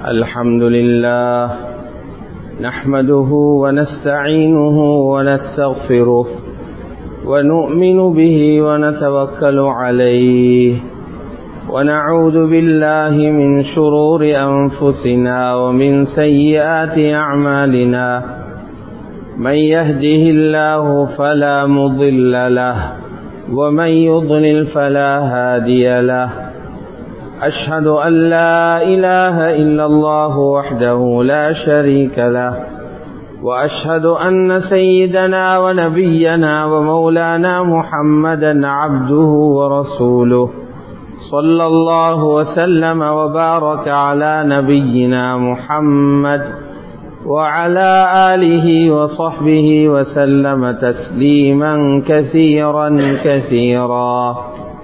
الحمد لله نحمده ونستعينه ونستغفره ونؤمن به ونتوكل عليه ونعوذ بالله من شرور أنفسنا ومن سيئات أعمالنا من يهده الله فلا مضل له ومن يضلل فلا هادي له أشهد أن لا إله إلا الله وحده لا شريك له وأشهد أن سيدنا ونبينا ومولانا محمدا عبده ورسوله صلى الله وسلم وبارك على نبينا محمد وعلى آله وصحبه وسلم تسليما كثيرا كثيرا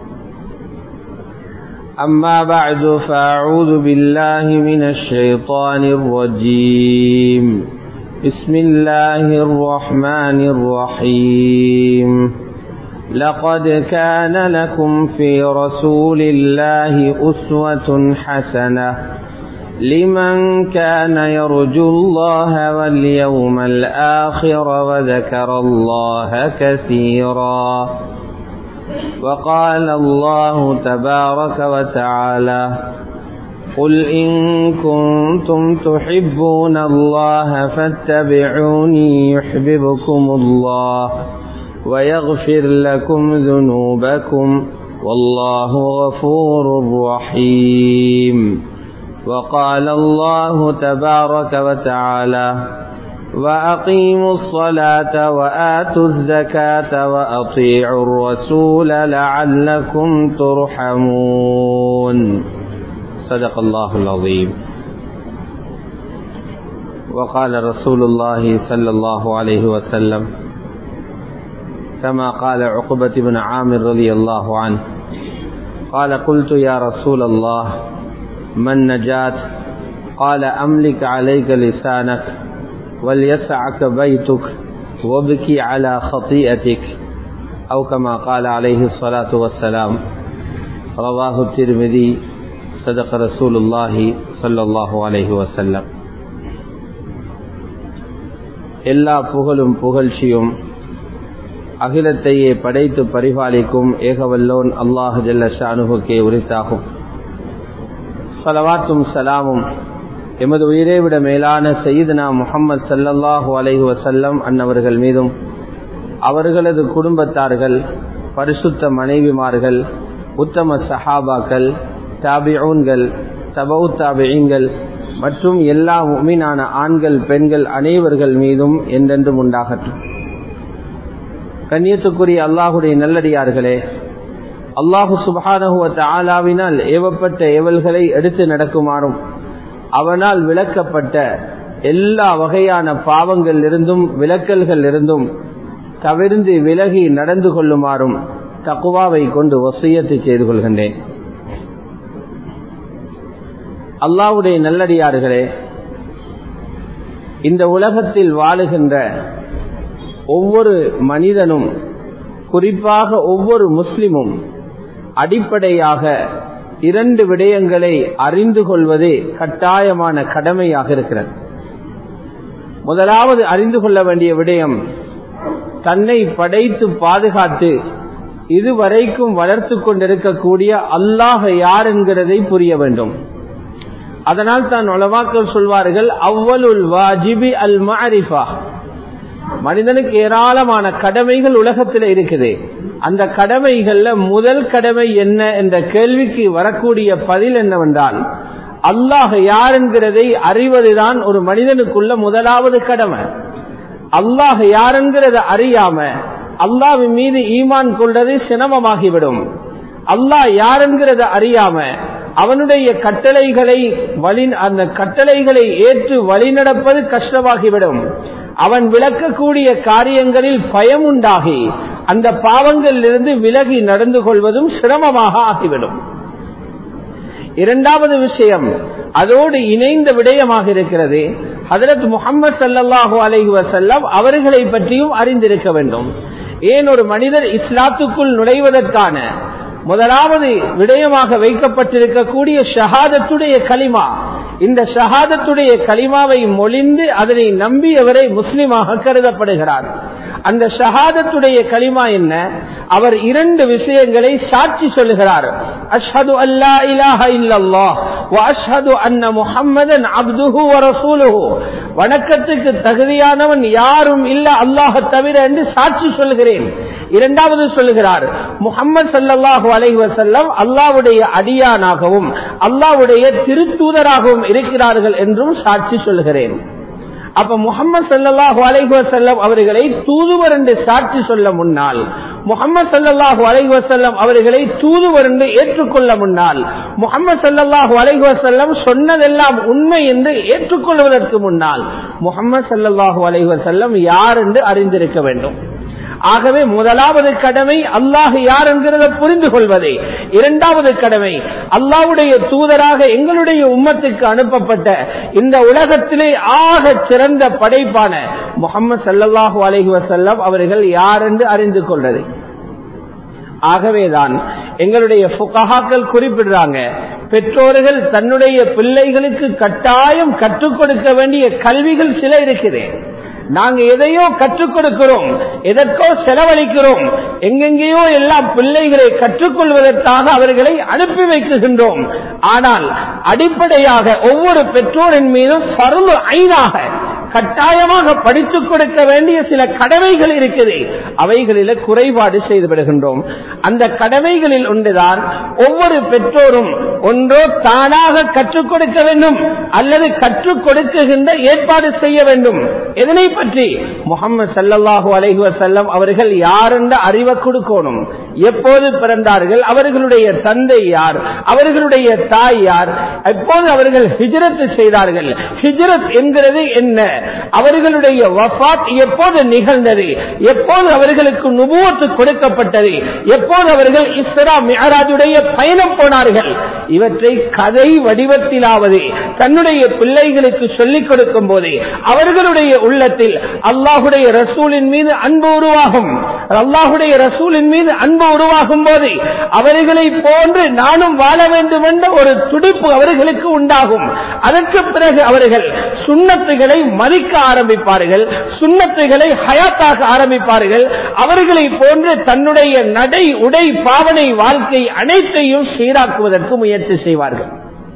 أما بعد فأعوذ بالله من الشيطان الرجيم بسم الله الرحمن الرحيم لقد كان لكم في رسول الله أسوة حسنة لمن كان يرجو الله واليوم الآخر وذكر الله كثيرا وقال الله تبارك وتعالى قل إن كنتم تحبون الله فاتبعوني يحببكم الله ويغفر لكم ذنوبكم والله غفور رحيم وقال الله تبارك وتعالى وأقيموا الصلاة وآتوا الزكاة وأطيعوا الرسول لعلكم ترحمون صدق الله العظيم وقال رسول الله صلى الله عليه وسلم كما قال عقبة بن عامر رضي الله عنه قال قلت يا رسول الله من نجات قال أملك عليك لسانك وليسعك بيتك وابكي على خطيئتك أو كما قال عليه الصلاة والسلام رواه الترمذي صدق رسول الله صلى الله عليه وسلم எல்லா புகழும் புகழ்ச்சியும் அகிலத்தையே படைத்து பரிபாலிக்கும் ஏகவல்லோன் அல்லாஹ் ஜல்ல ஷானுகே உரித்தாகும் சலவாத்தும் சலாமும் எமது உயிரை விட மேலான சயீதனா முகமது சல்லல்லாஹூ அலைஹி வசல்லம் அன்னவர்கள் மீதும் அவர்களது குடும்பத்தார்கள் பரிசுத்த மனைவிமார்கள் உத்தம சஹாபாக்கள் தாபியூன்கள் தபவு தாபியங்கள் மற்றும் எல்லா உமீனான ஆண்கள் பெண்கள் அனைவர்கள் மீதும் என்றென்றும் உண்டாகட்டும் கண்ணியத்துக்குரிய அல்லாஹுடைய நல்லடியார்களே அல்லாஹு சுபானகுவத்த ஆலாவினால் ஏவப்பட்ட ஏவல்களை எடுத்து நடக்குமாறும் அவனால் விளக்கப்பட்ட எல்லா வகையான பாவங்கள் இருந்தும் விளக்கல்கள் இருந்தும் தவிர்ந்து விலகி நடந்து கொள்ளுமாறும் தக்குவாவை கொண்டு வசியத்தை செய்து கொள்கின்றேன் அல்லாவுடைய நல்லடியார்களே இந்த உலகத்தில் வாழுகின்ற ஒவ்வொரு மனிதனும் குறிப்பாக ஒவ்வொரு முஸ்லிமும் அடிப்படையாக இரண்டு விடயங்களை அறிந்து கொள்வது கட்டாயமான கடமையாக இருக்கிறது முதலாவது அறிந்து கொள்ள வேண்டிய விடயம் தன்னை படைத்து பாதுகாத்து இதுவரைக்கும் வளர்த்து கொண்டிருக்கக்கூடிய அல்லாஹ் யார் என்கிறதை புரிய வேண்டும் அதனால் தான் உலமாக்கள் சொல்வார்கள் அவ்வளுல் வாஜிபி அல் மாரிஃபா மனிதனுக்கு ஏராளமான கடமைகள் உலகத்தில் இருக்குது அந்த கடமைகள்ல முதல் கடமை என்ன என்ற கேள்விக்கு வரக்கூடிய பதில் என்னவென்றால் அல்லாஹ் யார் என்கிறதை அறிவதுதான் ஒரு மனிதனுக்குள்ள முதலாவது கடமை அல்லாஹ் யார் என்கிறத அறியாம அல்லாவின் மீது ஈமான் கொள்வது சிரமமாகிவிடும் அல்லாஹ் யார் என்கிறத அறியாம அவனுடைய கட்டளைகளை வழி அந்த கட்டளைகளை ஏற்று வழிநடப்பது கஷ்டமாகிவிடும் அவன் விளக்கக்கூடிய காரியங்களில் பயம் உண்டாகி அந்த பாவங்களில் இருந்து விலகி நடந்து கொள்வதும் சிரமமாக ஆகிவிடும் இரண்டாவது விஷயம் அதோடு இணைந்த விடயமாக இருக்கிறது ஹதரத் முகமது சல்லாஹூ அலைஹி வசல்லம் அவர்களை பற்றியும் அறிந்திருக்க வேண்டும் ஏன் ஒரு மனிதர் இஸ்லாத்துக்குள் நுழைவதற்கான முதலாவது விடயமாக வைக்கப்பட்டிருக்கக்கூடிய ஷஹாதத்துடைய களிமா இந்த ஷஹாதத்துடைய கலிமாவை மொழிந்து அதனை நம்பியவரை முஸ்லிமாக கருதப்படுகிறார் அந்த ஷஹாதத்துடைய கலிமா என்ன அவர் இரண்டு விஷயங்களை சாட்சி சொல்லுகிறார் அஷ்ஹது அல்லா இலாஹ இல்லல்லாஹ் வ அஷ்ஹது அன்ன முஹம்மதன் அப்துஹு வ ரசூலுஹு வணக்கத்துக்கு தகுதியானவன் யாரும் இல்ல அல்லாஹ் தவிர என்று சாட்சி சொல்கிறேன் இரண்டாவது சொல்லுகிறார் முகமது சல்லாஹூ அலைஹி வசல்லம் அல்லாவுடைய அடியானாகவும் அல்லாவுடைய திருத்தூதராகவும் இருக்கிறார்கள் என்றும் சாட்சி சொல்லுகிறேன் அப்ப முகமது சல்லாஹூ அலைஹி வசல்லம் அவர்களை தூதுவர் என்று சாட்சி சொல்ல முன்னால் முகமது சல்லாஹூ அலைஹி வசல்லம் அவர்களை தூதுவர் என்று ஏற்றுக்கொள்ள முன்னால் முகமது சல்லாஹூ அலைஹி வசல்லம் சொன்னதெல்லாம் உண்மை என்று ஏற்றுக்கொள்வதற்கு முன்னால் முகமது சல்லாஹூ அலைஹி வசல்லம் யார் என்று அறிந்திருக்க வேண்டும் ஆகவே முதலாவது கடமை அல்லாஹ் யார் என்கிறத புரிந்து கொள்வதே இரண்டாவது கடமை அல்லாவுடைய தூதராக எங்களுடைய உம்மத்துக்கு அனுப்பப்பட்ட இந்த உலகத்திலே ஆக சிறந்த படைப்பான முகமது சல்லாஹூ அலஹி வசல்லம் அவர்கள் யார் என்று அறிந்து கொள்வது ஆகவேதான் எங்களுடைய புகஹாக்கள் குறிப்பிடுறாங்க பெற்றோர்கள் தன்னுடைய பிள்ளைகளுக்கு கட்டாயம் கற்றுக் கொடுக்க வேண்டிய கல்விகள் சில இருக்குது நாங்க எதையோ கற்றுக் கொடுக்கிறோம் எதற்கோ செலவழிக்கிறோம் எங்கெங்கேயோ எல்லாம் பிள்ளைகளை கற்றுக்கொள்வதற்காக அவர்களை அனுப்பி வைக்குகின்றோம் ஆனால் அடிப்படையாக ஒவ்வொரு பெற்றோரின் மீதும் பருள் ஐனாக கட்டாயமாக படித்துக் கொடுக்க வேண்டிய சில கடமைகள் இருக்குது அவைகளில குறைபாடு செய்து விடுகின்றோம் அந்த கடமைகளில் ஒன்றுதான் ஒவ்வொரு பெற்றோரும் ஒன்றோ தானாக கற்றுக் கொடுக்க வேண்டும் அல்லது கற்றுக் கொடுக்குகின்ற ஏற்பாடு செய்ய வேண்டும் எதனை பற்றி முகமது சல்லாஹூ அலஹி வசல்லம் அவர்கள் யார் என்ற அறிவை கொடுக்கணும் எப்போது பிறந்தார்கள் அவர்களுடைய தந்தை யார் அவர்களுடைய தாய் யார் எப்போது அவர்கள் ஹிஜரத் செய்தார்கள் ஹிஜரத் என்கிறது என்ன அவர்களுடைய வஃத் எப்போது நிகழ்ந்தது எப்போது அவர்களுக்கு நுபுவத்து கொடுக்கப்பட்டது எப்போது அவர்கள் இஸ்ரா மியராஜுடைய பயணம் போனார்கள் இவற்றை கதை வடிவத்திலாவது தன்னுடைய பிள்ளைகளுக்கு சொல்லிக் கொடுக்கும் போதே அவர்களுடைய உள்ளத்தில் அல்லாஹுடைய ரசூலின் மீது அன்பு உருவாகும் அல்லாஹுடைய ரசூலின் மீது அன்பு உருவாகும் போது அவர்களை போன்று நானும் வாழ வேண்டும் என்ற ஒரு துடிப்பு அவர்களுக்கு உண்டாகும் அதற்கு பிறகு அவர்கள் சுண்ணத்துகளை மதிக்க ஆரம்பிப்பார்கள் சுண்ணத்துகளை ஹயாத்தாக ஆரம்பிப்பார்கள் அவர்களை போன்று தன்னுடைய நடை உடை பாவனை வாழ்க்கை அனைத்தையும் சீராக்குவதற்கு முயற்சி செய்வார்கள்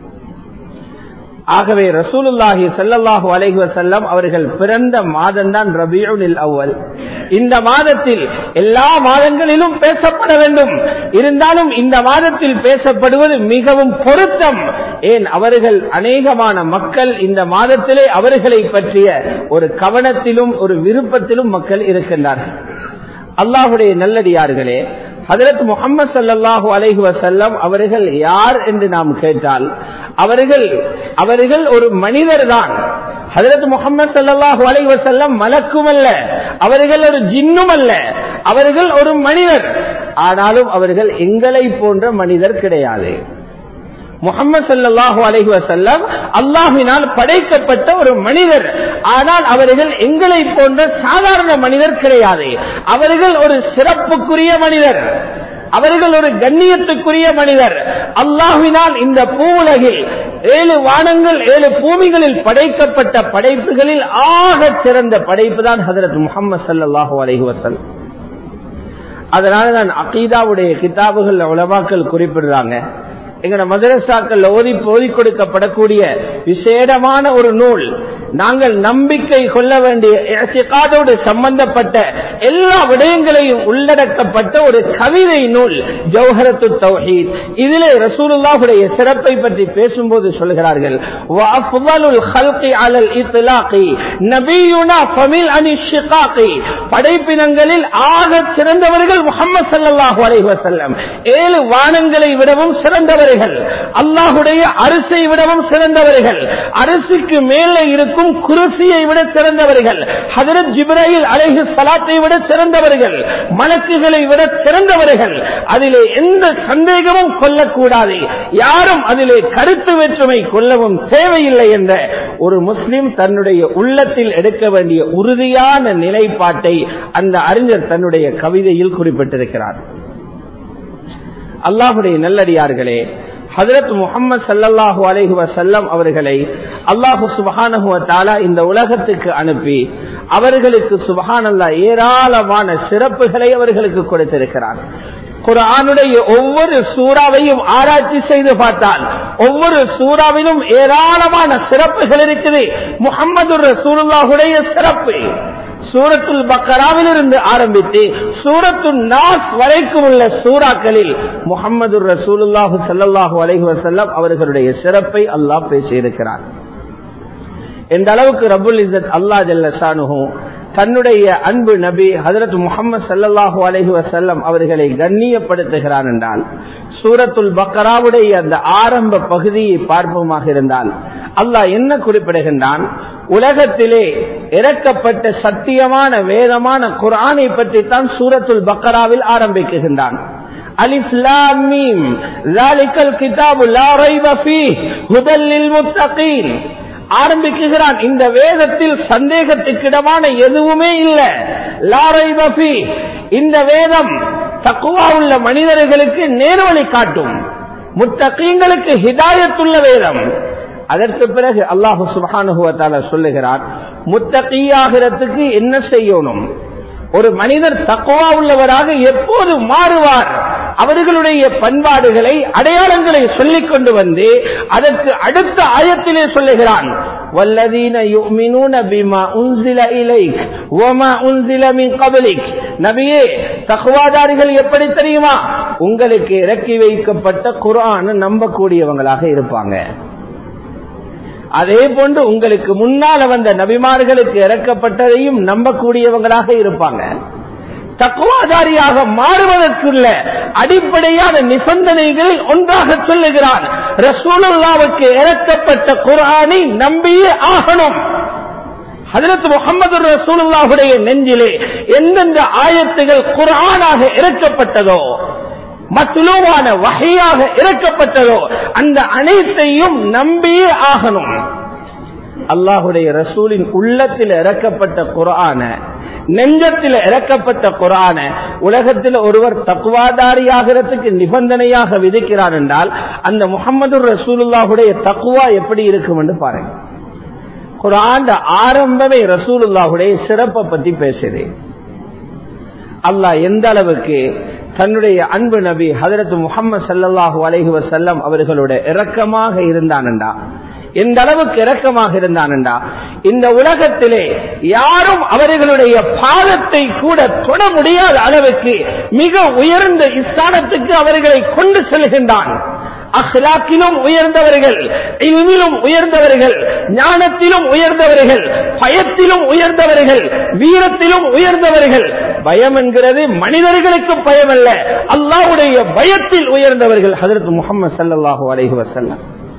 ஆகவே ரசூலுல்லாஹி சல்லல்லாஹு அலைஹி வசல்லம் அவர்கள் பிறந்த மாதம் தான் ரபியுனில் அவ்வல் இந்த மாதத்தில் எல்லா மாதங்களிலும் பேசப்பட வேண்டும் இருந்தாலும் இந்த மாதத்தில் பேசப்படுவது மிகவும் பொருத்தம் ஏன் அவர்கள் அநேகமான மக்கள் இந்த மாதத்திலே அவர்களை பற்றிய ஒரு கவனத்திலும் ஒரு விருப்பத்திலும் மக்கள் இருக்கின்றார்கள் அல்லாஹுடைய நல்லடியார்களே ஹதரத் முகமது சல்லாஹூ அலைஹி வசல்லம் அவர்கள் யார் என்று நாம் கேட்டால் அவர்கள் அவர்கள் ஒரு மனிதர் தான் ஹதரத் முகமது சல்லாஹூ அலைஹி வசல்லம் மலக்கும் அல்ல அவர்கள் ஒரு ஜின்னும் அல்ல அவர்கள் ஒரு மனிதர் ஆனாலும் அவர்கள் எங்களை போன்ற மனிதர் கிடையாது முகமது சல்லாஹூ அலஹி வசல்லம் அல்லாஹினால் படைக்கப்பட்ட ஒரு மனிதர் ஆனால் அவர்கள் எங்களை போன்ற சாதாரண மனிதர் கிடையாது அவர்கள் ஒரு சிறப்புக்குரிய மனிதர் அவர்கள் ஒரு கண்ணியத்துக்குரிய மனிதர் அல்லாஹினால் இந்த பூவுலகில் ஏழு வானங்கள் ஏழு பூமிகளில் படைக்கப்பட்ட படைப்புகளில் ஆக சிறந்த படைப்பு தான் ஹதரத் முகமது சல்லாஹூ அலஹி வசல் அதனால தான் அகீதாவுடைய கிதாபுகள் உலமாக்கள் குறிப்பிடுறாங்க எங்கட மதரசாக்கள் ஓதி ஓதி கொடுக்கப்படக்கூடிய விசேடமான ஒரு நூல் நாங்கள் நம்பிக்கை கொள்ள வேண்டிய இசைக்காதோடு சம்பந்தப்பட்ட எல்லா விடயங்களையும் உள்ளடக்கப்பட்ட ஒரு கவிதை நூல் ஜௌஹரத்து தௌஹீத் இதிலே ரசூலுல்லாஹுடைய சிறப்பை பற்றி பேசும்போது சொல்கிறார்கள் படைப்பினங்களில் ஆக சிறந்தவர்கள் முகமது சல்லாஹூ அலைஹி வசல்லம் ஏழு வானங்களை விடவும் சிறந்தவர்கள் அல்லாஹுடைய அரிசை விடவும் சிறந்தவர்கள் அரிசிக்கு மேலே இருக்கும் குருசியை விட சிறந்தவர்கள் ஹதரத் ஜிப்ராஹில் அலைஹி சலாத்தை விட சிறந்தவர்கள் மலக்குகளை விட சிறந்தவர்கள் அதிலே எந்த சந்தேகமும் கொள்ளக்கூடாது யாரும் அதிலே கருத்து வேற்றுமை கொள்ளவும் தேவையில்லை என்ற ஒரு முஸ்லிம் தன்னுடைய உள்ளத்தில் எடுக்க வேண்டிய உறுதியான நிலைப்பாட்டை அந்த அறிஞர் தன்னுடைய கவிதையில் குறிப்பிட்டிருக்கிறார் அல்லாஹுடைய நல்லடியார்களே ஹதரத் முகமது சல்லல்லாஹு அலைஹி வசல்லம் அவர்களை அல்லாஹு சுபஹானஹுவ தாலா இந்த உலகத்துக்கு அனுப்பி அவர்களுக்கு சுபஹானல்லா ஏராளமான சிறப்புகளை அவர்களுக்கு கொடுத்திருக்கிறார் குரானுடைய ஒவ்வொரு சூறாவையும் ஆராய்ச்சி செய்து பார்த்தால் ஒவ்வொரு சூறாவிலும் ஏராளமான சிறப்புகள் இருக்குது முகமது ரசூலுல்லாஹுடைய சிறப்பு சூரத்துல் பக்கராவில் இருந்து ஆரம்பித்து சூரத்து நாஸ் வரைக்கும் உள்ள சூறாக்களில் முகமது ரசூலுல்லாஹு சல்லாஹூ அலஹி வசல்லம் அவர்களுடைய சிறப்பை அல்லாஹ் பேசியிருக்கிறார் எந்த அளவுக்கு ரபுல் இசத் அல்லா ஜல்லசானுகும் தன்னுடைய அன்பு நபி ஹதரத் முகமது சல்லாஹூ அலஹி வசல்லம் அவர்களை கண்ணியப்படுத்துகிறான் என்றால் சூரத்துல் பக்கராவுடைய அந்த ஆரம்ப பகுதியை பார்ப்போமாக இருந்தால் அல்லாஹ் என்ன குறிப்பிடுகின்றான் உலகத்திலே இறக்கப்பட்ட சத்தியமான வேதமான குரானை பற்றி தான் சூரத்துல் பக்கராவில் ஆரம்பிக்குகின்றான் ஆரம்பிக்குகிறான் இந்த வேதத்தில் சந்தேகத்துக்கிடமான எதுவுமே இல்லை லாரை பஃபி இந்த வேதம் தக்குவா உள்ள மனிதர்களுக்கு நேர்வழி காட்டும் முத்தகீங்களுக்கு ஹிதாயத்துள்ள வேதம் அதற்கு பிறகு அல்லாஹு சுபானுகுவத்தால சொல்லுகிறார் முத்தகையாகிறதுக்கு என்ன செய்யணும் ஒரு மனிதர் தக்குவா உள்ளவராக எப்போது மாறுவார் அவர்களுடைய பண்பாடுகளை அடையாளங்களை சொல்லிக் கொண்டு வந்து அதற்கு அடுத்த ஆயத்திலே சொல்லுகிறான் வல்லதீன யுமினூன பிமா உன்சில இலைக் வமா உன்சில மின் கபலிக் நபியே தக்குவாதாரிகள் எப்படி தெரியுமா உங்களுக்கு இறக்கி வைக்கப்பட்ட குரான் நம்பக்கூடியவங்களாக இருப்பாங்க அதே போன்று உங்களுக்கு முன்னால வந்த நபிமார்களுக்கு இறக்கப்பட்டதையும் நம்பக்கூடியவங்களாக இருப்பாங்க தக்குவாதாரியாக மாறுவதற்குள்ள அடிப்படையான நிபந்தனைகளில் ஒன்றாக சொல்லுகிறான் ரசூலுல்லாவுக்கு இறக்கப்பட்ட குரானை நம்பியே ஆகணும் ஹதரத் முகமது ரசூலுல்லாவுடைய நெஞ்சிலே எந்தெந்த ஆயத்துகள் குரானாக இறக்கப்பட்டதோ மத்துலுவான வகையாக இறக்கப்பட்டதோ அந்த அனைத்தையும் நம்பியே ஆகணும் அல்லாஹுடைய ரசூலின் உள்ளத்தில் இறக்கப்பட்ட குரான நெஞ்சத்தில் இறக்கப்பட்ட குரான உலகத்தில் ஒருவர் தக்குவாதாரி ஆகிறதுக்கு நிபந்தனையாக விதிக்கிறார் என்றால் அந்த முகமது ரசூலுல்லாஹுடைய தக்குவா எப்படி இருக்கும் என்று பாருங்க குரான் ஆரம்பமே ரசூலுல்லாஹுடைய சிறப்பை பத்தி பேசுது அல்லாஹ் எந்த அளவுக்கு தன்னுடைய அன்பு நபி ஹதரத் முகமது சல்லாஹூ அலஹி வசல்லம் அவர்களோட இரக்கமாக இருந்தானண்டா எந்த அளவுக்கு இரக்கமாக இருந்தானண்டா இந்த உலகத்திலே யாரும் அவர்களுடைய பாதத்தை கூட தொட முடியாத அளவுக்கு மிக உயர்ந்த இஸ்தானத்துக்கு அவர்களை கொண்டு செல்கின்றான் அஹ்லாக்கிலும் உயர்ந்தவர்கள் இல்மிலும் உயர்ந்தவர்கள் ஞானத்திலும் உயர்ந்தவர்கள் பயத்திலும் உயர்ந்தவர்கள் வீரத்திலும் உயர்ந்தவர்கள் பயம் என்கிறது மனிதர்களுக்கு பயம் அல்ல அல்லாவுடைய பயத்தில் உயர்ந்தவர்கள் ஹதரத் முகமது சல்லாஹூ அலஹி வசல்லம்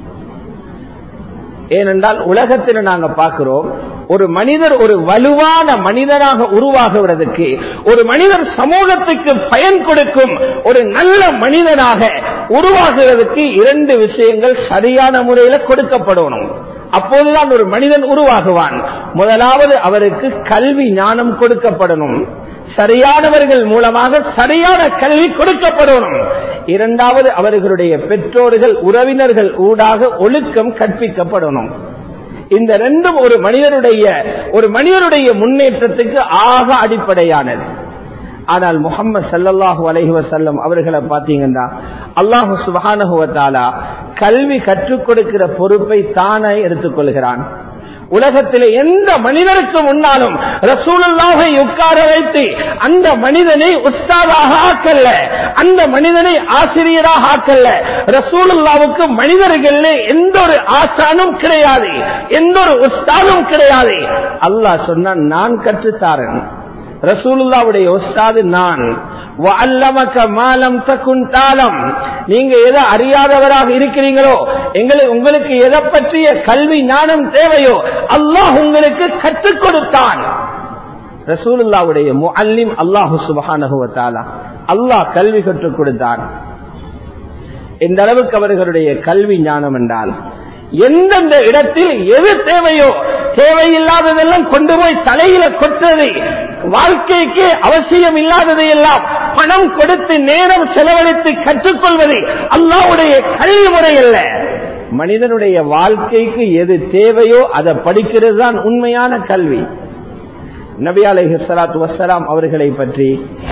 ஏனென்றால் உலகத்தில் நாங்க பார்க்கிறோம் ஒரு மனிதர் ஒரு வலுவான மனிதனாக உருவாகுவதற்கு ஒரு மனிதர் சமூகத்துக்கு பயன் கொடுக்கும் ஒரு நல்ல மனிதனாக உருவாகுவதற்கு இரண்டு விஷயங்கள் சரியான முறையில் கொடுக்கப்படணும் அப்போதுதான் ஒரு மனிதன் உருவாகுவான் முதலாவது அவருக்கு கல்வி ஞானம் கொடுக்கப்படணும் சரியானவர்கள் மூலமாக சரியான கல்வி கொடுக்கப்படணும் இரண்டாவது அவர்களுடைய பெற்றோர்கள் உறவினர்கள் ஊடாக ஒழுக்கம் கற்பிக்கப்படணும் இந்த ரெண்டும் ஒரு மனிதனுடைய ஒரு மனிதனுடைய முன்னேற்றத்துக்கு ஆக அடிப்படையானது ஆனால் முகமது சல்லாஹூ அலஹி வசல்லம் அவர்களை பார்த்தீங்கன்னா அல்லாஹு சுபானுவத்தாலா கல்வி கற்றுக் கொடுக்கிற பொறுப்பை தானே எடுத்துக்கொள்கிறான் உலகத்தில் எந்த மனிதனுக்கு முன்னாலும் ரசூலுல்லாவை உட்கார வைத்து அந்த மனிதனை உஸ்தாதாக ஆக்கல்ல அந்த மனிதனை ஆசிரியராக ஆக்கல்ல ரசூலுல்லாவுக்கு மனிதர்களே எந்த ஒரு ஆசானும் கிடையாது எந்த ஒரு உஸ்தாதும் கிடையாது அல்லாஹ் சொன்ன நான் கற்றுத்தாரன் ரசூலுல்லாவுடைய உஸ்தாது நான் தாளம் நீங்க எதை அறியாதவராக இருக்கிறீங்களோ எங்களுக்கு உங்களுக்கு எதை பற்றிய கல்வி ஞானம் தேவையோ அல்லாஹ் உங்களுக்கு கற்றுக் கொடுத்தான் ரசூலுல்லாவுடைய முல்லிம் அல்லாஹு சுபஹானகுவத்தாலா அல்லாஹ் கல்வி கற்றுக் கொடுத்தான் எந்த அளவுக்கு அவர்களுடைய கல்வி ஞானம் என்றால் எந்தெந்த இடத்தில் எது தேவையோ தேவையில்லாததெல்லாம் கொண்டு போய் தலையில கொட்டது வாழ்க்கைக்கு அவசியம் இல்லாததை எல்லாம் பணம் கொடுத்து நேரம் செலவழித்து கற்றுக்கொள்வது அல்லாவுடைய கல்வி முறை அல்ல மனிதனுடைய வாழ்க்கைக்கு எது தேவையோ அதை படிக்கிறது தான் உண்மையான கல்வி நபி அலைஹி ஸலாத்து வஸ்ஸலாம் அவர்களை பற்றி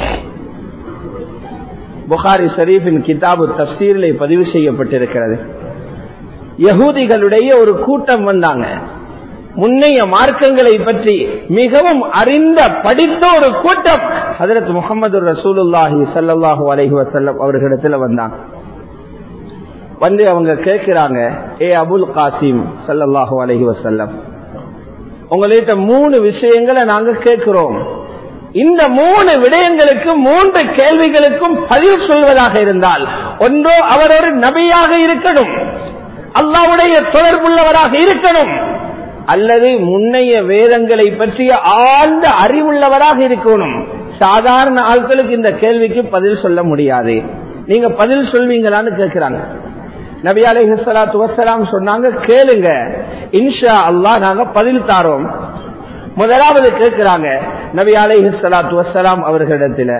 புகாரி ஷரீஃபின் கிதாபு தப்சீரிலே பதிவு செய்யப்பட்டிருக்கிறது யகூதிகளுடைய ஒரு கூட்டம் வந்தாங்க முன்னைய மார்க்கங்களை பற்றி மிகவும் அறிந்த படித்த ஒரு கூட்டம் ஹதரத் முகமது ரசூலுல்லாஹி சல்லாஹூ அலஹி வசல்லம் அவர்களிடத்துல வந்தாங்க வந்து அவங்க கேட்கிறாங்க ஏ அபுல் காசிம் சல்லாஹூ அலஹி வசல்லம் உங்கள்கிட்ட மூணு விஷயங்களை நாங்க கேட்கிறோம் இந்த மூணு விடயங்களுக்கு மூன்று கேள்விகளுக்கும் பதில் சொல்வதாக இருந்தால் ஒன்றோ அவர் ஒரு நபியாக இருக்கணும் அல்லாவுடைய தொடர்புள்ளவராக இருக்கணும் அல்லது முன்னைய வேதங்களை பற்றிய ஆழ்ந்த அறிவுள்ளவராக இருக்கணும் சாதாரண ஆட்களுக்கு இந்த கேள்விக்கு பதில் சொல்ல முடியாது நீங்க பதில் சொல்வீங்களான்னு கேட்கிறாங்க நபி அலைஹலாத்து வசலாம் சொன்னாங்க கேளுங்க இன்ஷா அல்லா நாங்க பதில் தாரோம் முதலாவது கேட்கிறாங்க நபி அலைஹலாத்து வசலாம் அவர்களிடத்துல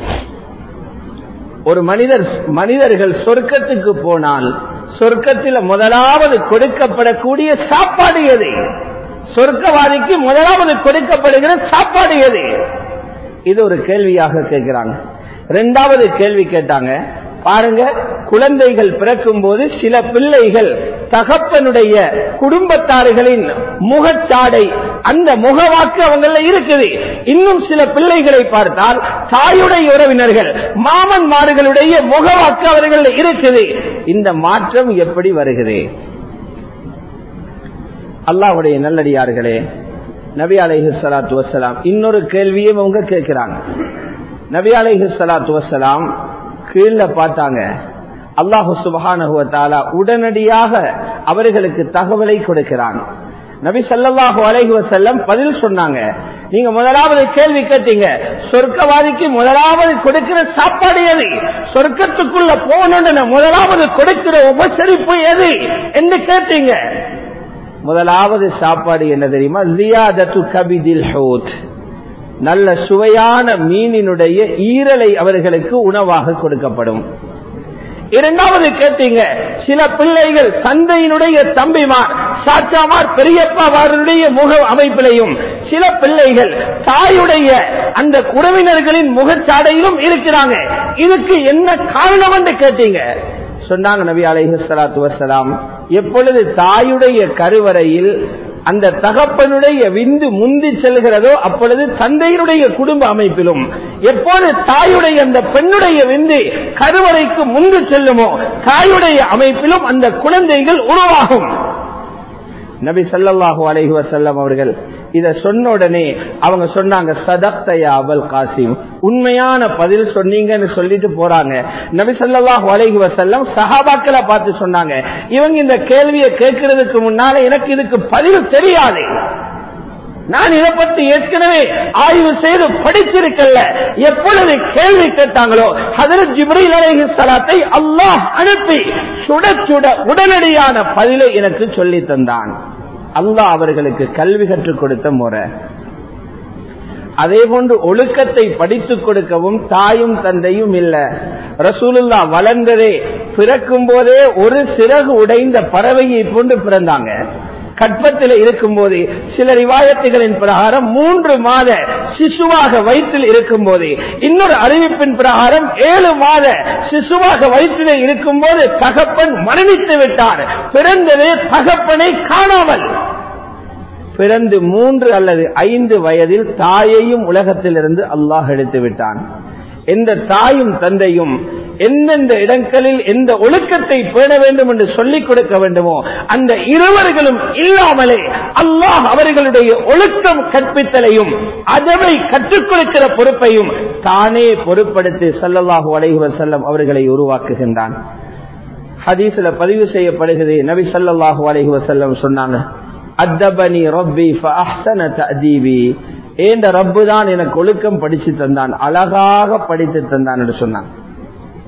ஒரு மனிதர் மனிதர்கள் சொர்க்கத்துக்கு போனால் சொர்க்கத்தில் முதலாவது கொடுக்கப்படக்கூடிய சாப்பாடு எது சொர்க்கவாதிக்கு முதலாவது கொடுக்கப்படுகிற சாப்பாடு எது இது ஒரு கேள்வியாக கேட்கிறாங்க இரண்டாவது கேள்வி கேட்டாங்க பாருங்க குழந்தைகள் பிறக்கும் போது சில பிள்ளைகள் தகப்பனுடைய குடும்பத்தார்களின் முகச்சாடை அந்த முகவாக்கு அவங்கள இருக்குது இன்னும் சில பிள்ளைகளை பார்த்தால் தாயுடைய உறவினர்கள் மாமன்மார்களுடைய முகவாக்கு அவர்கள் இருக்குது இந்த மாற்றம் எப்படி வருகிறது அல்லாவுடைய நல்லடியார்களே நபி அலைஹி சலாத்து வசலாம் இன்னொரு கேள்வியும் அவங்க கேட்கிறாங்க நபி அலைஹி சலாத்து வசலாம் கீழே பார்த்தாங்க அல்லாஹு சுபஹானுவத்தாலா உடனடியாக அவர்களுக்கு தகவலை கொடுக்கிறான் நபி சல்லாஹு அலைஹி வசல்லம் பதில் சொன்னாங்க நீங்க முதலாவது கேள்வி கேட்டீங்க சொர்க்கவாதிக்கு முதலாவது கொடுக்கிற சாப்பாடு எது சொர்க்கத்துக்குள்ள போன முதலாவது கொடுக்கிற உபசரிப்பு எது என்று கேட்டீங்க முதலாவது சாப்பாடு என்ன தெரியுமா ஜியாதத்து கபிதில் ஹோத் நல்ல சுவையான மீனினுடைய ஈரலை அவர்களுக்கு உணவாக கொடுக்கப்படும் இரண்டாவது கேட்டீங்க சில பிள்ளைகள் தந்தையினுடைய தம்பிமார் சாச்சாமார் பெரியப்பாவாருடைய முக அமைப்பிலையும் சில பிள்ளைகள் தாயுடைய அந்த உறவினர்களின் முகச்சாடையிலும் இருக்கிறாங்க இதுக்கு என்ன காரணம் என்று கேட்டீங்க சொன்னாங்க நபி அலைஹி சலாத்து வசலாம் எப்பொழுது தாயுடைய கருவறையில் அந்த தகப்பனுடைய விந்து முந்தி செல்கிறதோ அப்பொழுது தந்தையினுடைய குடும்ப அமைப்பிலும் எப்போது தாயுடைய அந்த பெண்ணுடைய விந்து கருவறைக்கு முந்து செல்லுமோ தாயுடைய அமைப்பிலும் அந்த குழந்தைகள் உருவாகும் நபி சல்லாஹூ அலஹி வசல்லம் அவர்கள் இத சொன்ன உடனே அவங்க சொன்னாங்க சதக்தயா அபல் காசிம் உண்மையான பதில் சொன்னீங்கன்னு சொல்லிட்டு போறாங்க நபி சல்லாஹூ அலஹி வசல்லம் சஹாபாக்களை பார்த்து சொன்னாங்க இவங்க இந்த கேள்வியை கேட்கறதுக்கு முன்னால எனக்கு இதுக்கு பதில் தெரியாது நான் இதை பற்றி ஏற்கனவே ஆய்வு செய்து படிச்சிருக்கல எப்பொழுது கேள்வி கேட்டாங்களோ ஹதரத் ஜிப்ரீல் அலைஹி ஸலாத்தை அல்லாஹ் அனுப்பி சுட சுட உடனடியான பதிலை எனக்கு சொல்லி தந்தான் அல்லாஹ் அவர்களுக்கு கல்வி கற்றுக் கொடுத்த முறை அதே போன்று ஒழுக்கத்தை படித்துக் கொடுக்கவும் தாயும் தந்தையும் இல்ல ரசூலுல்லா வளர்ந்ததே பிறக்கும் போதே ஒரு சிறகு உடைந்த பறவையை போன்று பிறந்தாங்க கற்பத்தில் இருக்கும் போது சில ரிவாயத்துகளின் பிரகாரம் மூன்று மாத சிசுவாக வயிற்றில் இருக்கும் போது இன்னொரு அறிவிப்பின் பிரகாரம் ஏழு மாத சிசுவாக வயிற்றில் இருக்கும் போது தகப்பன் மரணித்து விட்டார் பிறந்ததே தகப்பனை காணாமல் பிறந்து மூன்று அல்லது ஐந்து வயதில் தாயையும் உலகத்திலிருந்து அல்லாஹ் எடுத்து விட்டான் எந்த தாயும் தந்தையும் எந்தெந்த இடங்களில் எந்த ஒழுக்கத்தை பேண வேண்டும் என்று சொல்லிக் கொடுக்க வேண்டுமோ அந்த இருவர்களும் இல்லாமலே அல்லாஹ் அவர்களுடைய ஒழுக்கம் கற்பித்தலையும் அதவை கற்றுக் கொடுக்கிற பொறுப்பையும் தானே பொறுப்படுத்தி சல்லல்லாஹு அலைஹி செல்லம் அவர்களை உருவாக்குகின்றான் ஹதீஸ்ல பதிவு செய்யப்படுகிறது நபி சல்லாஹூ அலைஹி வசல்லம் சொன்னாங்க அத்தபனி ரப்பி ஃபஅஹ்சன தஅதீபி ஏந்த ரப்பு தான் எனக்கு ஒழுக்கம் படிச்சு தந்தான் அழகாக படித்து தந்தான் என்று சொன்னான்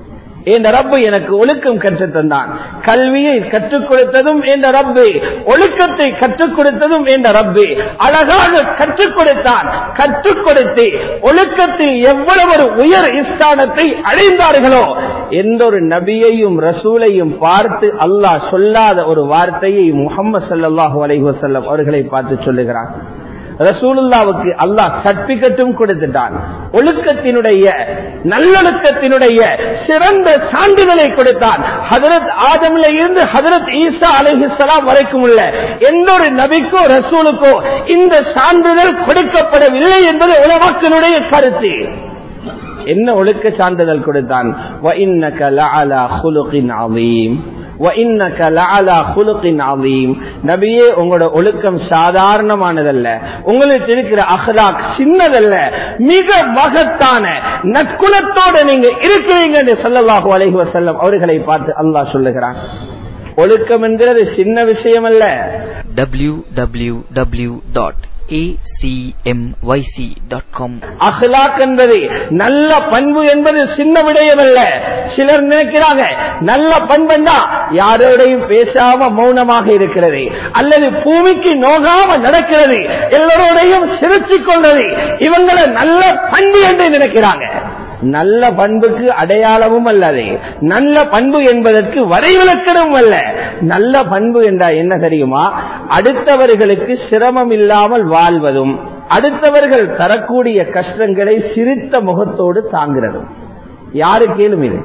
என்ற ரப்பு எனக்கு ஒழுக்கம் கற்றுத் தந்தான் கல்வியை கற்றுக் கொடுத்ததும் என்ற ரப்பு ஒழுக்கத்தை கற்றுக் கொடுத்ததும் என்ற ரப்பு அழகாக கற்றுக் கொடுத்தான் கற்றுக் கொடுத்து ஒழுக்கத்தில் எவ்வளவு ஒரு உயர் ஸ்தானத்தை அடைந்தார்களோ எந்த ஒரு நபியையும் ரசூலையும் பார்த்து அல்லாஹ் சொல்லாத ஒரு வார்த்தையை முகமது சல்லாஹூ அலைஹி வஸல்லம் அவர்களை பார்த்து சொல்லுகிறான் ரசூலுல்லாவுக்கு அல்லாஹ் சர்டிபிகேட்டும் கொடுத்துட்டான் ஒழுக்கத்தினுடைய நல்லொழுக்கத்தினுடைய சிறந்த சான்றிதழை கொடுத்தான் ஹதரத் ஆதமில இருந்து ஹதரத் ஈசா அலைஹிஸ்ஸலாம் வரைக்கும் உள்ள எந்த ஒரு நபிக்கோ ரசூலுக்கோ இந்த சான்றிதழ் கொடுக்கப்படவில்லை என்பது உலமாக்கினுடைய கருத்து என்ன ஒழுக்க சான்றிதழ் கொடுத்தான் وَإِنَّكَ لَعَلَى خُلُقٍ عَظِيمٍ وَإِنَّكَ لَعَلَى خُلُقٍ عَظِيمٍ நபியே உங்களோட ஒழுக்கம் சாதாரணமானதல்ல உங்களுக்கு இருக்கிற அஹ்லாக் சின்னதல்ல மிக மகத்தான நற்குணத்தோட நீங்க இருக்கிறீங்க என்று ஸல்லல்லாஹு அலைஹி வஸல்லம் அவர்களை பார்த்து அல்லாஹ் சொல்லுகிறான் ஒழுக்கம் என்கிறது சின்ன விஷயம் அல்ல www.acmyc.com அஹ்லாக் என்பது நல்ல பண்பு என்பது சின்ன விடயமல்ல சிலர் நினைக்கிறாங்க நல்ல பண்புண்டா யாரோடையும் பேசாம மௌனமாக இருக்கிறது அல்லது பூமிக்கு நோகாம நடக்கிறது எல்லோரோடையும் சிரிச்சுக் கொள்வது இவங்களை நல்ல பண்பு என்று நினைக்கிறாங்க நல்ல பண்புக்கு அடையாளமும் அல்லது நல்ல பண்பு என்பதற்கு வரைவிலக்கணம் அல்ல நல்ல பண்பு என்றா என்ன தெரியுமா அடுத்தவர்களுக்கு சிரமம் இல்லாமல் வாழ்வதும் அடுத்தவர்கள் தரக்கூடிய கஷ்டங்களை சிரித்த முகத்தோடு தாங்கிறதும் யாரு கேளும் இது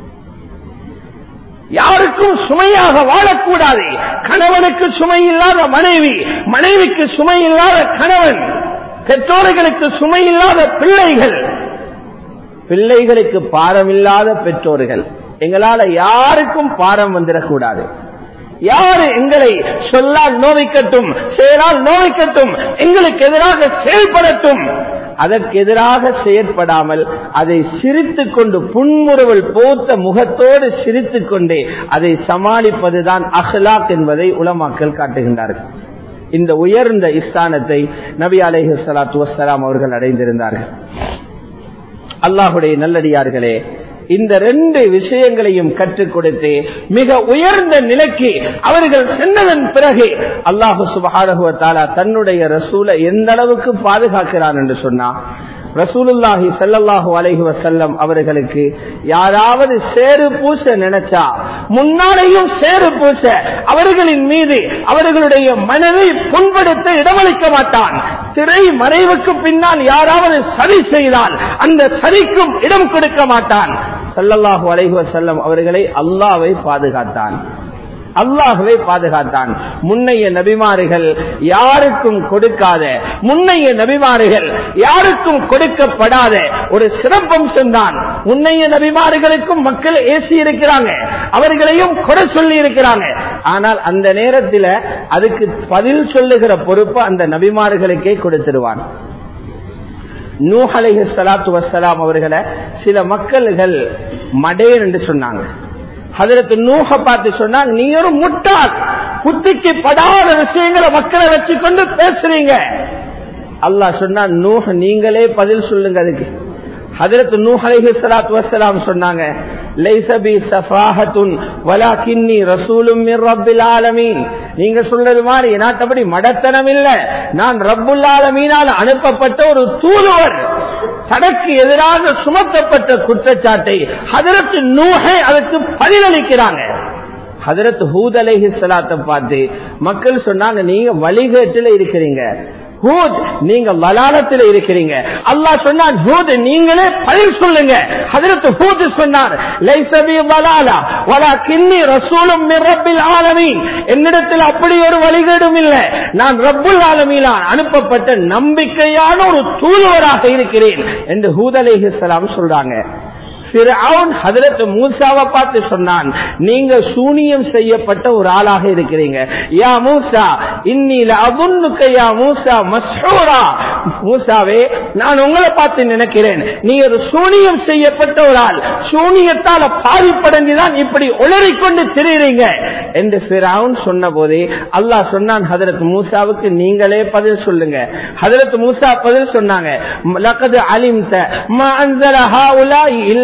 யாருக்கும் சுமையாக வாழக்கூடாது கணவனுக்கு சுமை இல்லாத மனைவி மனைவிக்கு சுமை இல்லாத கணவன் பெற்றோர்களுக்கு சுமை இல்லாத பிள்ளைகள் பிள்ளைகளுக்கு பாரமில்லாத பெற்றோர்கள் எங்களால யாருக்கும் பாரம் வந்துடக்கூடாது யாரு எங்களை சொல்லால் நோவிக்கட்டும் செயலால் நோவிக்கட்டும் எங்களுக்கு எதிராக செயல்படட்டும் அதற்கு எதிராக செயற்படாமல் அதை சிரித்துக் கொண்டு புன்முறுவல் போத்த முகத்தோடு சிரித்துக் கொண்டே அதை சமாளிப்பதுதான் அஹ்லாக் என்பதை உலமாக்கல் காட்டுகின்றார்கள் இந்த உயர்ந்த இஸ்தானத்தை நபி அலைஹி ஸலாத்து வஸ்ஸலாம் அவர்கள் அடைந்திருந்தார்கள் அல்லாஹுடைய நல்லடியார்களே இந்த ரெண்டு விஷயங்களையும் கற்றுக் கொடுத்து மிக உயர்ந்த நிலைக்கு அவர்கள் சென்றதன் பிறகு அல்லாஹு சுபஹாரகுவத்தாலா தன்னுடைய ரசூலை எந்த அளவுக்கு பாதுகாக்கிறான் என்று சொன்னா ரசூலுல்லாஹி சல்லல்லாஹு அலைஹி வசல்லம் அவர்களுக்கு யாராவது சேறு பூச நினைச்சா முன்னாலேயும் சேறு பூச அவர்களின் மீது அவர்களுடைய மனதை புண்படுத்த இடமளிக்க மாட்டான் திரை மறைவுக்கு பின்னால் யாராவது சதி செய்தால் அந்த சதிக்கும் இடம் கொடுக்க மாட்டான் சல்லல்லாஹு அலைஹி வசல்லம் அவர்களை அல்லாவை பாதுகாத்தான் அல்லாகவே பாதுகாத்தான் முன்னைய நபிமாறுகள் யாருக்கும் கொடுக்காத முன்னைய நபிமாறுகள் யாருக்கும் கொடுக்கப்படாத ஒரு சிறப்பம்சம் தான் முன்னைய நபிமாறுகளுக்கும் மக்கள் ஏசி இருக்கிறாங்க அவர்களையும் கொடை சொல்லி இருக்கிறாங்க ஆனால் அந்த நேரத்தில் அதுக்கு பதில் சொல்லுகிற பொறுப்பு அந்த நபிமாறுகளுக்கே கொடுத்துருவான் நூஹலை சலாத்து வசலாம் அவர்களை சில மக்கள்கள் மடேன் என்று சொன்னாங்க அதற்கு நூக பார்த்து சொன்னா நீ ஒரு முட்டாள் புத்திக்கு படாத விஷயங்களை மக்களை வச்சுக்கொண்டு பேசுறீங்க அல்லாஹ் சொன்னா நூஹ் நீங்களே பதில் சொல்லுங்க அதுக்கு ஹதரத் நூஹ் அலைஹி ஸலாத்து வஸலாம் சொன்னாங்க லைஸ பி ஸஃபாஹத்துன் வலாகின்னி ரசூலும் மிர் ரப்பில் ஆலமீன் நீங்க சொல்றது மாதிரி நாட்டபடி மடத்தனம் இல்ல நான் ரப்புல் ஆலமீனால் அனுப்பப்பட்ட ஒரு தூதுவர் தனக்கு எதிராக சுமத்தப்பட்ட குற்றச்சாட்டை ஹதரத் நூஹை அதற்கு பதிலளிக்கிறாங்க ஹதரத் ஹூத் அலைஹி ஸலாத்தை பார்த்து மக்கள் சொன்னாங்க நீங்க வழிகேட்டில் இருக்கிறீங்க ஹூத் நீங்க வலாலத்தில் இருக்கிறீங்க அல்லாஹ் சொன்னான் ஹூத் நீங்களே பதில் சொல்லுங்க ஹதரத் ஹூத் சொன்னார் லைசபி வலாலா வலா கின்னி ரசூலும் மிர் ரப்பில் ஆலமீன் என்னிடத்தில் அப்படி ஒரு வழிகேடும் இல்லை நான் ரப்புல் ஆலமீனான் அனுப்பப்பட்ட நம்பிக்கையான ஒரு தூதுவராக இருக்கிறேன் என்று ஹூத் அலைஹிஸ்ஸலாம் சொல்றாங்க ஹதரத் மூசாவை பார்த்து சொன்னான் நீங்க சூனியம் செய்யப்பட்ட ஒரு ஆளாக இருக்கிறீங்க யா மூசா இன்னில அபுன்னுக்க யா மூசா மஸ்ஹூரா மூசாவே நான் உங்களை பார்த்து நினைக்கிறேன் நீ ஒரு சூனியம் செய்யப்பட்ட ஒரு ஆள் சூனியத்தால பாதிப்படைஞ்சுதான் இப்படி உளறிக்கொண்டு திரியுறீங்க என்று பிராவுன் சொன்ன போதே அல்லாஹ் சொன்னான் ஹதரத் மூசாவுக்கு நீங்களே பதில் சொல்லுங்க ஹதரத் மூசா பதில் சொன்னாங்க லக்கது அலிம்த மா அன்சல ஹாஉலாஇ இல்லா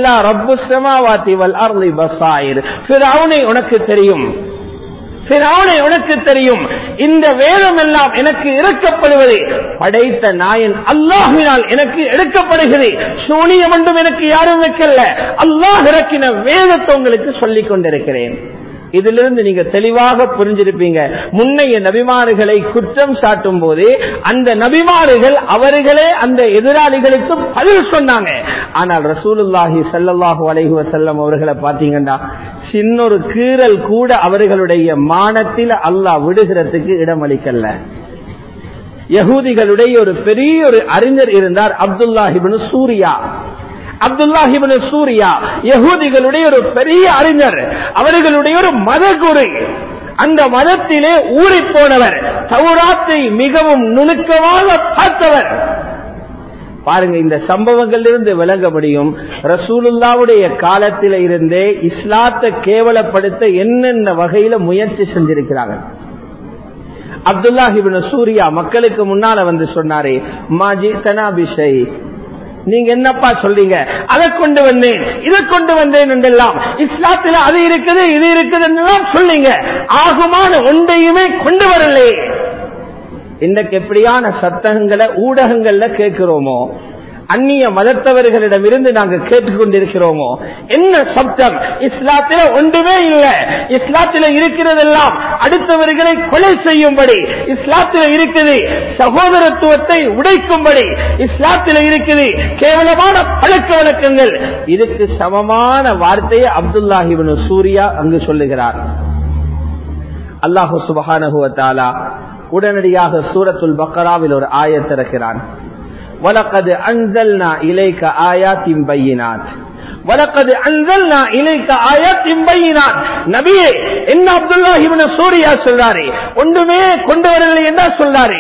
இல்லா ரப்பு சமாவாத்தி வல் அர்லி பசாயிர் ஃபிரௌனை உனக்கு தெரியும் ஃபிரௌனை உனக்கு தெரியும் இந்த வேதம் எல்லாம் எனக்கு இறக்கப்படுவது படைத்த நாயன் அல்லாஹினால் எனக்கு எடுக்கப்படுகிறது சூனியம் ஒன்றும் எனக்கு யாரும் வைக்கல அல்லாஹ் இறக்கின வேதத்தை உங்களுக்கு சொல்லிக் கொண்டிருக்கிறேன் இதிலிருந்து நீங்க தெளிவாக புரிஞ்சிருப்பீங்க முன்னைய நபிமாறுகளை குற்றம் சாட்டும் போது அந்த நபிமாறுகள் அவர்களே அந்த எதிராளிகளுக்கு பதில் சொன்னாங்க ஆனால் ரசூலுல்லாஹி ஸல்லல்லாஹு அலைஹி வஸல்லம் அவர்களை பாத்தீங்கன்னா சின்னொரு கீறல் கூட அவர்களுடைய மானத்தில் அல்லாஹ் விடுகிறதுக்கு இடமளிக்கல யகூதிகளுடைய ஒரு பெரிய ஒரு அறிஞர் இருந்தார் அப்துல்லாஹிபின் சூரியா அப்துல்லாஹிபின் சூரியா யகூதிகளுடைய ஒரு பெரிய அறிஞர் அவர்களுடைய ஒரு மதகுரு அந்த மதத்திலே ஊறி போனவர் தௌராத்தை மிகவும் நுணுக்கமாக பார்த்தவர் பாருங்க இந்த சம்பவங்களிலிருந்து விளங்க முடியும் ரசூலுல்லாவுடைய காலத்தில இருந்தே இஸ்லாத்தை கேவலப்படுத்த என்னென்ன வகையில முயற்சி செஞ்சிருக்கிறாங்க அப்துல்லாஹிபின் சூர்யா மக்களுக்கு முன்னால வந்து சொன்னாரே மாஜி தனாபிஷை நீங்க என்னப்பா சொல்றீங்க அதை கொண்டு வந்தேன் இதை கொண்டு வந்தேன் என்றெல்லாம் இஸ்லாத்துல அது இருக்குது இது இருக்குது என்றெல்லாம் சொல்லிங்க ஆகுமான ஒன்றையுமே கொண்டு வரலே இன்றைக்கு எப்படியான சத்தகங்களை ஊடகங்கள்ல கேட்கிறோமோ அந்நிய மதத்தவர்களிடமிருந்து நாங்கள் கேட்டுக்கொண்டிருக்கிறோமோ என்ன சப்தம் இஸ்லாத்தில ஒன்றுமே இல்லை இஸ்லாத்தில இருக்கிறதெல்லாம் அடுத்தவர்களை கொலை செய்யும்படி இஸ்லாத்தில இருக்குது சகோதரத்துவத்தை உடைக்கும்படி இஸ்லாத்தில இருக்குது கேவலமான பழக்க வழக்கங்கள் இதுக்கு சமமான வார்த்தையை அப்துல்லாஹிபின் சூர்யா அங்கு சொல்லுகிறார் அல்லாஹு சுபஹானகுவத்தாலா உடனடியாக சூரத்துல் பக்கராவில் ஒரு ஆயத்திறக்கிறான் وَلَقَدْ أَنزَلْنَا إِلَيْكَ آيَاتٍ بَيِّنَاتٍ وَلَقَدْ أَنزَلْنَا إِلَيْكَ آيَاتٍ بَيِّنَاتٍ நபியே என்ன அப்துல்லாஹ் இப்னு சூரியா சொல்றாரு ஒன்றுமே கொண்டு வரவில்லை என்ன சொல்றாரு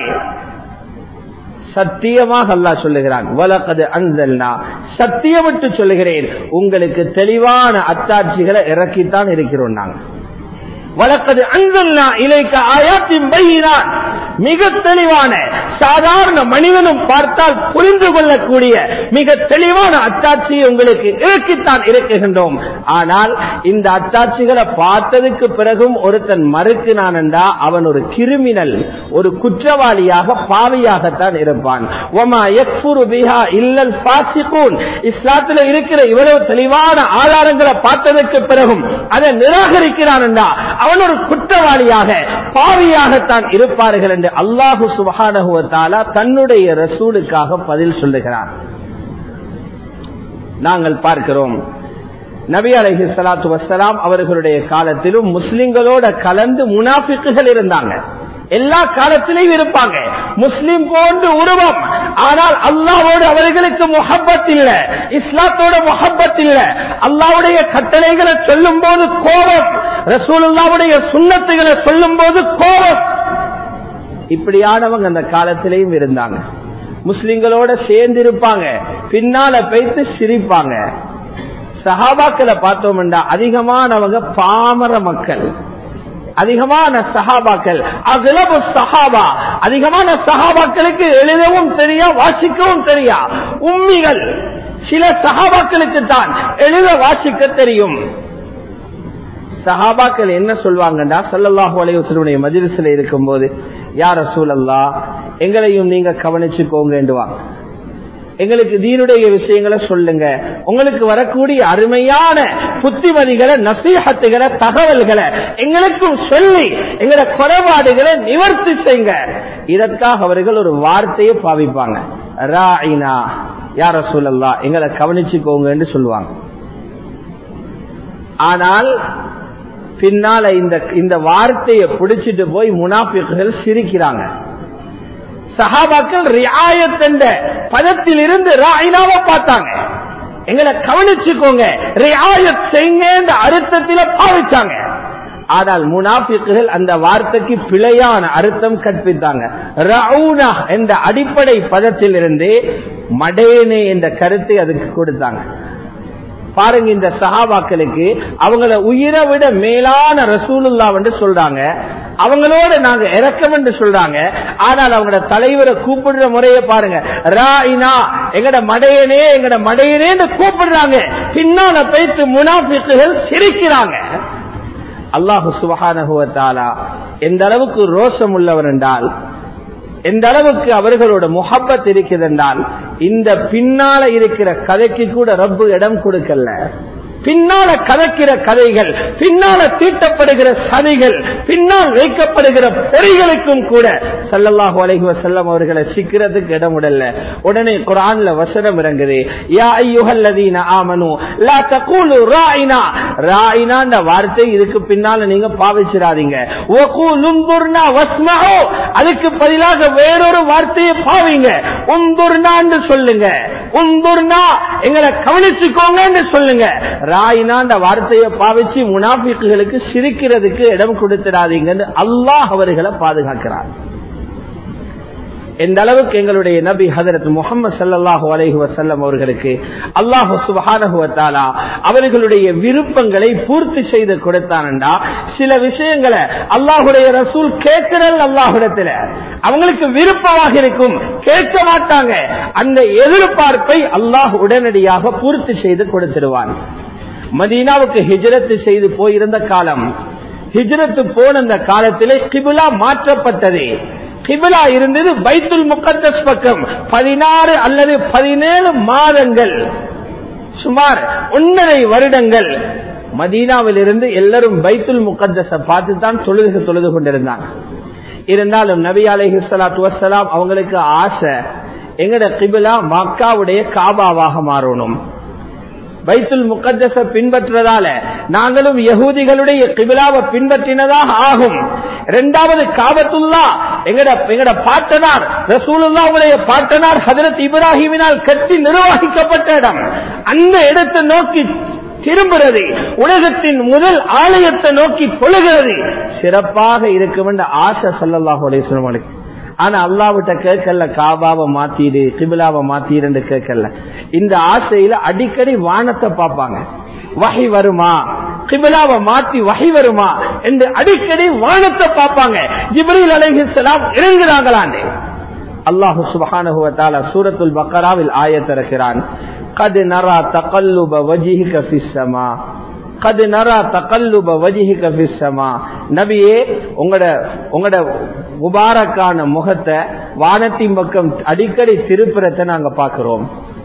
சத்தியமாக அல்லாஹ் சொல்லுகிறான் வலக்கது அன்சல்னா சத்தியமிட்டு சொல்லுகிறேன் உங்களுக்கு தெளிவான அத்தாட்சிகளை இறக்கித்தான் இருக்கிறோம் நாங்கள் வழக்கது அன்சல்னா இலைக்க ஆயாத்தின் பையினான் மிக தெளிவான சாதாரண மனிதனும் பார்த்தால் புரிந்து கொள்ளக்கூடிய மிக தெளிவான அத்தாட்சியை உங்களுக்கு இறக்கித்தான் இறக்குகின்றோம் ஆனால் இந்த அத்தாட்சிகளை பார்த்ததுக்கு பிறகும் ஒருத்தன் மறுக்கினான் என்றா அவன் ஒரு கிரிமினல் ஒரு குற்றவாளியாக பாவியாகத்தான் இருப்பான் ஒமா யக்ஃபுரு பிஹா இல்லல் ஃபாசிகூன் இஸ்லாத்துல இருக்கிற இவ்வளவு தெளிவான ஆதாரங்களை பார்த்ததற்கு பிறகும் அதை நிராகரிக்கிறான் என்றா அவன் ஒரு குற்றவாளியாக பாவியாகத்தான் இருப்பார்கள் என்று அல்லாஹு சுபகானகுவத்தாலா தன்னுடைய ரசூலுக்காக பதில் சொல்லுகிறார் நாங்கள் பார்க்கிறோம் நபி அலஹி சலாத்து வசலாம் அவர்களுடைய காலத்திலும் முஸ்லிம்களோட கலந்து முனாஃபிக்குகள் இருந்தாங்க எல்லா காலத்திலையும் இருப்பாங்க முஸ்லிம் போன்று உருவம் ஆனால் அல்லாவோடு அவர்களுக்கு முகப்பத் இல்ல இஸ்லாத்தோட முகப்பத் இல்ல அல்லாவுடைய கட்டளைகளை சொல்லும் போது கோபம் ரசூலுல்லாவுடைய சுண்ணத்துகளை சொல்லும் போது கோபம் இப்படியானவங்க அந்த காலத்திலையும் இருந்தாங்க முஸ்லிம்களோட சேர்ந்து இருப்பாங்க பின்னால வைத்து சிரிப்பாங்க சஹாபாக்களை பார்த்தோம்டா அதிகமானவங்க பாமர மக்கள் அதிகமான சஹாபாக்கள் அகிலபு சஹாபா அதிகமான சஹாபாக்களுக்கு எழுதவும் தெரியா வாசிக்கவும் தெரியா உண்மைகள் சில சஹாபாக்களுக்கு தான் எழுத வாசிக்க தெரியும் சஹாபாக்கள் என்ன சொல்வாங்கடா சல்லல்லாஹு அலையுடைய மஜிலிசில் இருக்கும் போது யார சூழல்லா எங்களையும் நீங்க கவனிச்சுக்கோங்கண்டுவாங்க எங்களுக்கு தீனுடைய விஷயங்களை சொல்லுங்க உங்களுக்கு வரக்கூடிய அருமையான புத்திமதிகளை நசீகத்துகளை தகவல்களை எங்களுக்கும் சொல்லி எங்களோட குறைபாடுகளை நிவர்த்தி செய்யுங்க இதற்காக அவர்கள் ஒரு வார்த்தையை பாவிப்பாங்க ராயினா யார சொல்லலா எங்களை கவனிச்சுக்கோங்கன்னு சொல்லுவாங்க ஆனால் பின்னால இந்த இந்த வார்த்தையை பிடிச்சிட்டு போய் முனாபிக்குகள் சிரிக்கிறாங்க சஹாபாக்கள் ரியாயத் என்ற பதத்தில் இருந்து ராயினாவை பார்த்தாங்க எங்களை கவனிச்சுக்கோங்க ரியாயத் செய்யுங்க அர்த்தத்தில பாவிச்சாங்க ஆனால் முனாபிக்குகள் அந்த வார்த்தைக்கு பிழையான அர்த்தம் கற்பித்தாங்க ரவுனா என்ற அடிப்படை பதத்தில் இருந்து மடேனே என்ற கருத்தை அதுக்கு கொடுத்தாங்க பாருங்க இந்த சஹாபாக்களுக்கு அவங்கள உயிரை விட மேலான ரசூலுல்லா என்று சொல்றாங்க அவங்களோட நாங்க இறக்கம் என்று சொல்றாங்க ஆனால் அவங்களோட தலைவரை கூப்பிடுற முறையை பாருங்க ராயினா எங்கட மடையனே எங்கட மடையனே கூப்பிடுறாங்க பின்னால பேச்சு முனாபிக்குகள் சிரிக்கிறாங்க அல்லாஹு சுபகானகுவத்தாலா எந்த அளவுக்கு ரோஷம் உள்ளவர் என்றால் எந்த அளவுக்கு அவர்களோட முகப்பத் இருக்குது என்றால் இந்த பின்னால இருக்கிற கதைக்கு கூட ரப்பு இடம் கொடுக்கல பின்னால கதைக்கிற கதைகள் பின்னால தீட்டப்படுகிற சதிகள் பின்னால் வைக்கப்படுகிற பொறிகளுக்கும் கூட சல்லல்லாஹு அலைஹி வஸல்லம் அவர்களை சிக்கிறதுக்கு இடம் விடல உடனே குர்ஆன்ல வசனம் இறங்குது யா அய்யுஹல்லதீன ஆமனு லா தகூலு ராயினா ராயினான்ற வார்த்தை இதுக்கு பின்னால நீங்க பாவிச்சிராதீங்க வகூலு உந்துர்னா வஸ்மஹு அதுக்கு பதிலாக வேறொரு வார்த்தையை பாவிங்க உந்துர்னான்னு சொல்லுங்க உந்துர்னா எங்களை கவனிச்சுக்கோங்கன்னு சொல்லுங்க ராயினான்ற வார்த்தையை பாவிச்சு முனாபிக்குகளுக்கு சிரிக்கிறதுக்கு இடம் கொடுத்துடாதீங்கன்னு அல்லாஹ் அவர்களை பாதுகாக்கிறார் எந்த அளவுக்கு எங்களுடைய நபி ஹதரத் முகமது சல்லாஹூ அலைஹி வசல்லம் அவர்களுக்கு அல்லாஹு சுபஹானகுவத்தாலா அவர்களுடைய விருப்பங்களை பூர்த்தி செய்து கொடுத்தான்டா சில விஷயங்களை அல்லாஹுடைய ரசூல் கேட்கிறல் அல்லாஹுடத்துல அவங்களுக்கு விருப்பமாக இருக்கும் கேட்க மாட்டாங்க அந்த எதிர்பார்ப்பை அல்லாஹ் உடனடியாக பூர்த்தி செய்து கொடுத்துருவான் மதீனாவுக்கு ஹிஜரத்து செய்து போயிருந்த காலம் ஹிஜரத்து போன அந்த காலத்திலே கிபிலா மாற்றப்பட்டது கிபிலா இருந்தது பைத்துல் முகத்தஸ் பக்கம் பதினாறு அல்லது பதினேழு மாதங்கள் சுமார் ஒன்றரை வருடங்கள் மதீனாவில் இருந்து எல்லாரும் பைத்துல் முகத்தஸ பார்த்து தான் தொழுது தொழுது கொண்டிருந்தாங்க இருந்தாலும் நபி அலஹி சலாத்து வசலாம் அவங்களுக்கு ஆசை எங்கட கிபிலா மக்காவுடைய காபாவாக மாறணும் பைத்துல் முகத்தச பின்பற்றுவதால நாங்களும் யகூதிகளுடைய கிபிலாவை பின்பற்றினதாக ஆகும் இரண்டாவது காபத்துல்லா எங்கட எங்கட பாட்டனார் ரசூலுல்லாவுடைய பாட்டனார் ஹதரத் இப்ராஹிமினால் கட்டி நிர்வகிக்கப்பட்ட இடம் அந்த இடத்தை நோக்கி திரும்புறது உலகத்தின் முதல் ஆலயத்தை நோக்கி தொழுகிறது சிறப்பாக இருக்கும் என்ற ஆசை சொல்லல்லாஹு அலையம் ஆனா அல்லாவிட்ட கேட்கல காபாவை மாத்திடு கிபிலாவை மாத்திடு கேட்கல இந்த ஆசையில அடிக்கடி வானத்தை பார்ப்பாங்க வகை வருமா கிபிலாவை மாத்தி வகை வருமா என்று அடிக்கடி வானத்தை பார்ப்பாங்க ஜிப்ரீல் அலைஹிஸ்லாம் இறங்குறாங்களாண்டே அல்லாஹு சுபஹானுவத்தால சூரத்துல் பக்கராவில் ஆயத்திறக்கிறான் கது நரா தகல்லுப வஜிஹிக ஃபிஸ்ஸமா கது நரா தகல்லுப வஜிஹிக ஃபிஸ்ஸமா நபியே உங்களோட உங்களோட முபாரக்கான முகத்தை வானத்தின் பக்கம் அடிக்கடி திருப்புறத்தை நாங்க பாக்குறோம்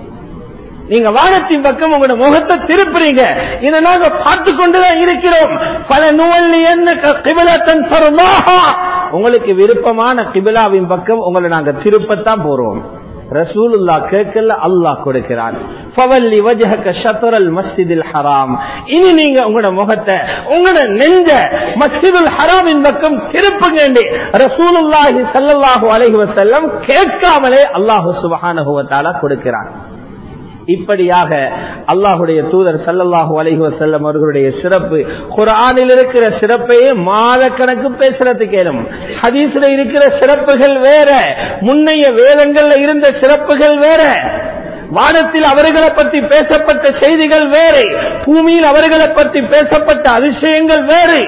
நீங்க வானத்தின் பக்கம் உங்களோட முகத்தை திருப்புறீங்க இதை நாங்க பார்த்து கொண்டுதான் இருக்கிறோம் பல நூல் என்ன கிபிலத்தன் உங்களுக்கு விருப்பமான கிபிலாவின் பக்கம் உங்களை நாங்க திருப்பத்தான் போறோம் ரசூலுல்லா கேட்கல அல்லாஹ் கொடுக்கிறான் ஃபவல்லி வஜஹக ஷத்ரல் மஸ்ஜிதில் ஹராம் இனி நீங்க உங்களோட முகத்தை உங்களோட நெஞ்ச மஸ்ஜிதுல் ஹராமின் பக்கம் திருப்புங்க ரசூலுல்லாஹி ஸல்லல்லாஹு அலைஹி வஸல்லம் கேட்காமலே அல்லாஹ் சுப்ஹானஹு வ தஆலா கொடுக்கிறான் இப்படியாக அல்லாஹுடைய தூதர் சல்லல்லாஹு அலைஹி வசல்லம் அவர்களுடைய சிறப்பு குரானில் இருக்கிற சிறப்பையே மாத கணக்கு பேசுறது கேளும் ஹதீஸ்ல இருக்கிற சிறப்புகள் வேற முன்னைய வேதங்கள்ல இருந்த சிறப்புகள் வேற வானத்தில் அவர்களை பற்றி பேசப்பட்ட செய்திகள் வேறு பூமியில் அவர்களை பற்றி பேசப்பட்ட அதிசயங்கள் வேறு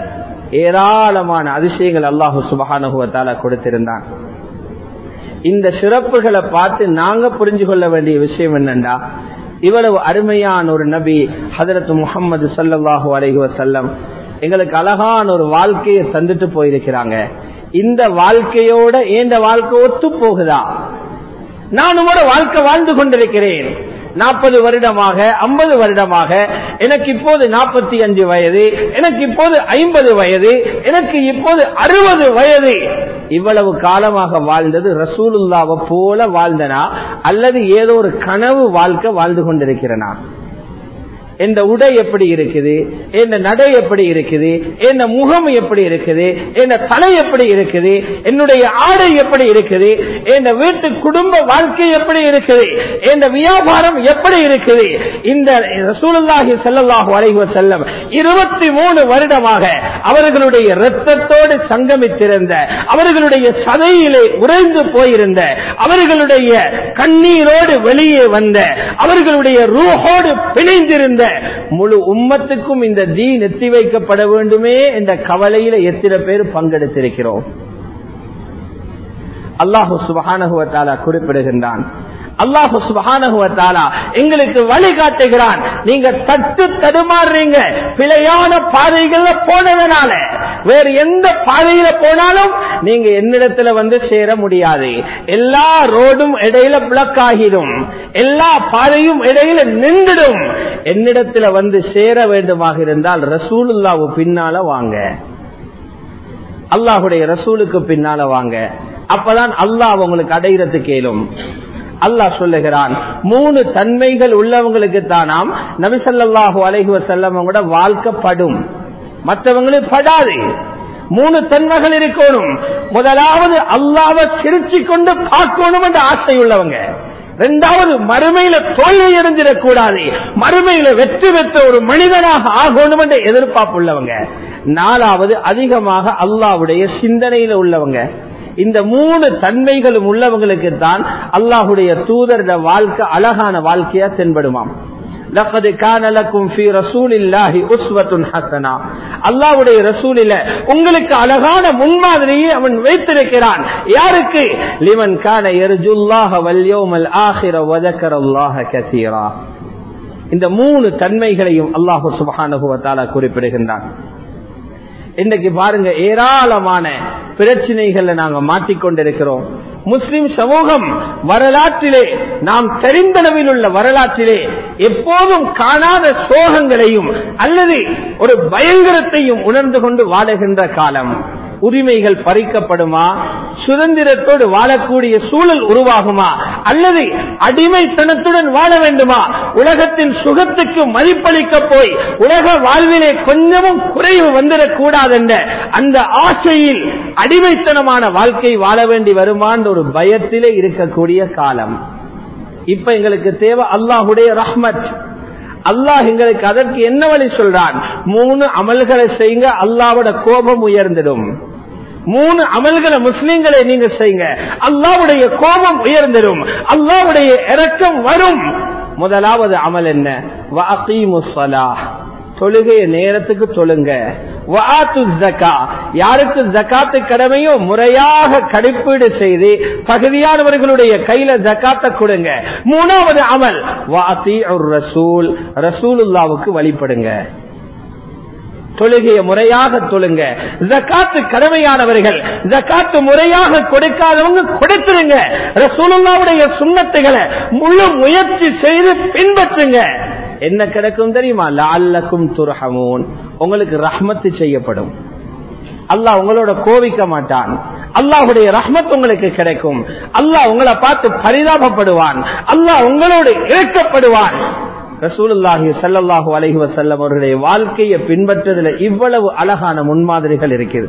ஏராளமான அதிசயங்கள் அல்லாஹு சுபகானுகுவத்தால கொடுத்திருந்தான் இந்த சிறப்புகளை பார்த்து நாங்க புரிஞ்சு கொள்ள வேண்டிய விஷயம் என்னண்டா இவ்வளவு அருமையான ஒரு நபி ஹதரத் முகமது சல்லாஹூ அலஹி வசல்லம் எங்களுக்கு அழகான ஒரு வாழ்க்கையை தந்துட்டு போயிருக்கிறாங்க இந்த வாழ்க்கையோட ஏந்த வாழ்க்கை ஒத்து போகுதா நான் ஒரு வாழ்க்கை வாழ்ந்து கொண்டிருக்கிறேன் நாற்பது வருடமாக ஐம்பது வருடமாக எனக்கு இப்போது நாற்பத்தி அஞ்சு வயது எனக்கு இப்போது ஐம்பது வயது எனக்கு இப்போது அறுபது வயது இவ்வளவு காலமாக வாழ்ந்தது ரசூலுல்லாவை போல வாழ்ந்தனா அல்லது ஏதோ ஒரு கனவு வாழ்க்கை வாழ்ந்து கொண்டிருக்கிறனா எந்த உடை எப்படி இருக்குது எந்த நடை எப்படி இருக்குது எந்த முகம் எப்படி இருக்குது எந்த தலை எப்படி இருக்குது என்னுடைய ஆடை எப்படி இருக்குது எந்த வீட்டு குடும்ப வாழ்க்கை எப்படி இருக்குது எந்த வியாபாரம் எப்படி இருக்குது இந்த ரசூலுல்லாஹி ஸல்லல்லாஹு அலைஹி வஸல்லம் இருபத்தி மூணு வருடமாக அவர்களுடைய இரத்தத்தோடு சங்கமித்திருந்த அவர்களுடைய சதையிலே உறைந்து போயிருந்த அவர்களுடைய கண்ணீரோடு வெளியே வந்த அவர்களுடைய ரூஹோடு பிணைந்திருந்த முழு உம்மத்துக்கும் இந்த தீன் எத்தி வைக்கப்பட வேண்டுமே என்ற கவலையில எத்தனை பேர் பங்கெடுத்திருக்கிறோம் அல்லாஹு சுபஹானகுவத்தாலா குறிப்பிடுகின்றான் அல்லாஹு சுபஹானகுவத்தாலா எங்களுக்கு வழிகாட்டுகிறான் நீங்க தட்டு தடுமாறுறீங்க பிழையான பாதைகள்ல போனதுனால வேற எந்த பாதையில போனாலும் நீங்க என்னிடத்துல வந்து சேர முடியாது எல்லா ரோடும் இடையில பிளக் ஆகிடும் எல்லா பாதையும் இடையில நின்றுடும் என்னிடத்துல வந்து சேர வேண்டுமாக இருந்தால் ரசூலுல்லாவு பின்னால வாங்க அல்லாஹுடைய ரசூலுக்கு பின்னால வாங்க அப்பதான் அல்லாஹ் உங்களுக்கு அடைகிறது கேளும் அல்லாஹ் சொல்லுகிறான் மூணு தன்மைகள் உள்ளவங்களுக்கு தானாம் நபிசல்லாஹு அலைஹி வசல்லம் கூட வாழ்க்கப்படும் மற்றவங்களுக்கு படாது மூணு தன்மைகள் இருக்கணும் முதலாவது அல்லாவை சிரிச்சு கொண்டு பார்க்கணும் என்ற ஆசை உள்ளவங்க இரண்டாவது மறுமையில தோல்வி எறிஞ்சிடக்கூடாது மறுமையில வெற்றி பெற்ற ஒரு மனிதனாக ஆகணும் என்ற எதிர்பார்ப்பு உள்ளவங்க நாலாவது அதிகமாக அல்லாவுடைய சிந்தனையில உள்ளவங்க இந்த மூணு தன்மைகளும் உள்ளவங்களுக்கு தான் அல்லாஹுடைய தூதர வாழ்க்கை அழகான வாழ்க்கையா தென்படுமாம் லக்கது கானலக்கும் ஃபி ரசூலில்லாஹி உஸ்வத்துன் ஹசனா அல்லாஹ்வுடைய ரசூலில உங்களுக்கு அழகான முன்மாதிரியை அவன் வைத்திருக்கிறான் யாருக்கு லிமன் கான யர்ஜுல்லாஹ வல் யௌமல் ஆখির வ ذكرல்லாஹ கஸீரா இந்த மூணு தன்மைகளையும் அல்லாஹ் சுப்ஹானஹு வ தஆலா குறிப்பிடுகின்றான் இன்னைக்கு பாருங்க ஏராளமான பிரச்சனைகள்ல நாங்க மாட்டிக்கொண்டிருக்கிறோம் முஸ்லிம் சமூகம் வரலாற்றிலே நாம் தெரிந்தளவில் உள்ள வரலாற்றிலே எப்போதும் காணாத சோகங்களையும் அல்லது ஒரு பயங்கரத்தையும் உணர்ந்து கொண்டு வாழுகின்ற காலம் உரிமைகள் பறிக்கப்படுமா சுதந்திரத்தோடு வாழக்கூடிய சூழல் உருவாகுமா அல்லது அடிமைத்தனத்துடன் வாழ வேண்டுமா உலகத்தின் சுகத்துக்கு மதிப்பளிக்க போய் உலக வாழ்விலே கொஞ்சமும் குறைவு வந்துடக்கூடாது என்ற அந்த ஆசையில் அடிமைத்தனமான வாழ்க்கை வாழ வேண்டி வருமான் ஒரு பயத்திலே இருக்கக்கூடிய காலம் இப்ப எங்களுக்கு தேவை அல்லாஹுடைய ரஹ்மத் அல்லாஹ் எங்களுக்கு அதற்கு என்ன வழி சொல்றான் மூணு அமல்களை செய்யுங்க அல்லாவோட கோபம் உயர்ந்திடும் மூணு அமல்களை முஸ்லிம்களை நீங்க செய்யுங்க அல்லாவுடைய கோபம் உயர்ந்திடும் அல்லாவுடைய இறக்கம் வரும் முதலாவது அமல் என்ன தொழுகைய நேரத்துக்கு தொழுங்க யாருக்கு ஜக்காத்து கடமையோ முறையாக கணிப்பீடு செய்து தகுதியானவர்களுடைய கையில ஜக்காத்த கொடுங்க மூணாவது அமல் வாத்தி ரசூல் ரசூலுல்லாவுக்கு வழிபடுங்க தொழுகைய முறையாக தொழுங்க ஜக்காத்து கடமையானவர்கள் ஜக்காத்து முறையாக கொடுக்காதவங்க கொடுத்துருங்க ரசூலுல்லாவுடைய சுண்ணத்துகளை முழு முயற்சி செய்து பின்பற்றுங்க என்ன கிடைக்கும் தெரியுமா லால்லக்கும் துரஹமூன் உங்களுக்கு ரஹ்மத்து செய்யப்படும் அல்லாஹ் உங்களோட கோவிக்க மாட்டான் அல்லாஹுடைய ரஹ்மத் உங்களுக்கு கிடைக்கும் அல்லாஹ் உங்களை பார்த்து பரிதாபப்படுவான் அல்லாஹ் உங்களோடு இறக்கப்படுவான் ரசூலுல்லாஹி சல்லாஹூ அலஹி வசல்லம் அவர்களுடைய வாழ்க்கையை பின்பற்றதுல இவ்வளவு அழகான முன்மாதிரிகள் இருக்குது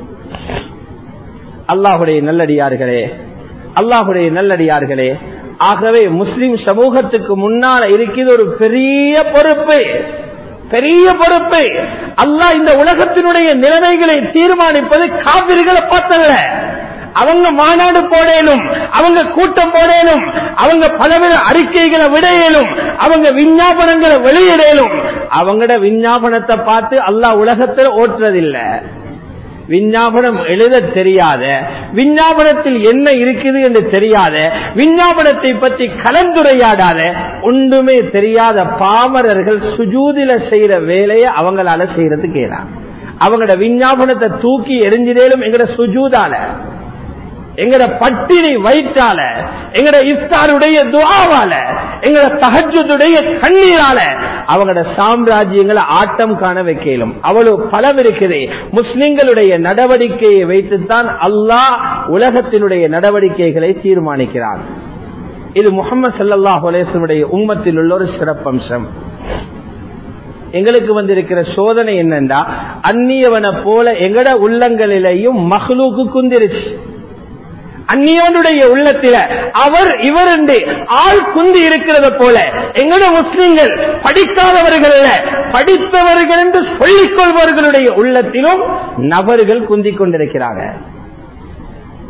அல்லாஹுடைய நல்லடியார்களே அல்லாஹுடைய நல்லடியார்களே ஆகவே முஸ்லிம் சமூகத்துக்கு முன்னால இருக்கிறது ஒரு பெரிய பொறுப்பு பெரிய பொறுப்பு அல்லாஹ் இந்த உலகத்தினுடைய நிலைமைகளை தீர்மானிப்பது காவிரிகளை பார்த்தல்ல அவங்க மாநாடு போடலும் அவங்க கூட்டம் போடலும் அவங்க பலவித அறிக்கைகளை விடையலும் அவங்க விஞ்ஞாபனங்களை வெளியிடலும் அவங்களோட விஞ்ஞாபனத்தை பார்த்து அல்லாஹ் உலகத்தில் ஓட்டுறதில்லை விஞ்ஞாபனம் எழுத தெரியாத விஞ்ஞாபனத்தில் என்ன இருக்குது என்று தெரியாத விஞ்ஞாபனத்தை பற்றி கலந்துரையாடாத ஒன்றுமே தெரியாத பாமரர்கள் சுஜூதில செய்யற வேலையை அவங்களால செய்யறதுக்கு ஏறான் அவங்களோட விஞ்ஞாபனத்தை தூக்கி எரிஞ்சிடலும் எங்கட சுஜூதால எங்கட பட்டினி வயிற்றால எங்கட இஃப்தாருடைய துவாவால எங்கட தகஜத்துடைய கண்ணீரால அவங்களோட சாம்ராஜ்யங்களை ஆட்டம் காண வைக்கலும் அவ்வளவு பலம் இருக்குது முஸ்லிம்களுடைய நடவடிக்கையை வைத்துத்தான் அல்லாஹ் உலகத்தினுடைய நடவடிக்கைகளை தீர்மானிக்கிறான் இது முகமது சல்லாஹ் அலேசனுடைய உம்மத்தில் உள்ள ஒரு சிறப்பம்சம் எங்களுக்கு வந்திருக்கிற சோதனை என்னண்டா அந்நியவனை போல எங்கட உள்ளங்களிலேயும் மகளூக்கு குந்திருச்சு அந்நியவனுடைய உள்ளத்தில அவர் இவர் என்று ஆள் குந்தி இருக்கிறது போல எங்கட முஸ்லிம்கள் படிக்காதவர்கள் படித்தவர்கள் என்று சொல்லிக் கொள்பவர்களுடைய உள்ளத்திலும் நபர்கள் குந்தி கொண்டிருக்கிறாங்க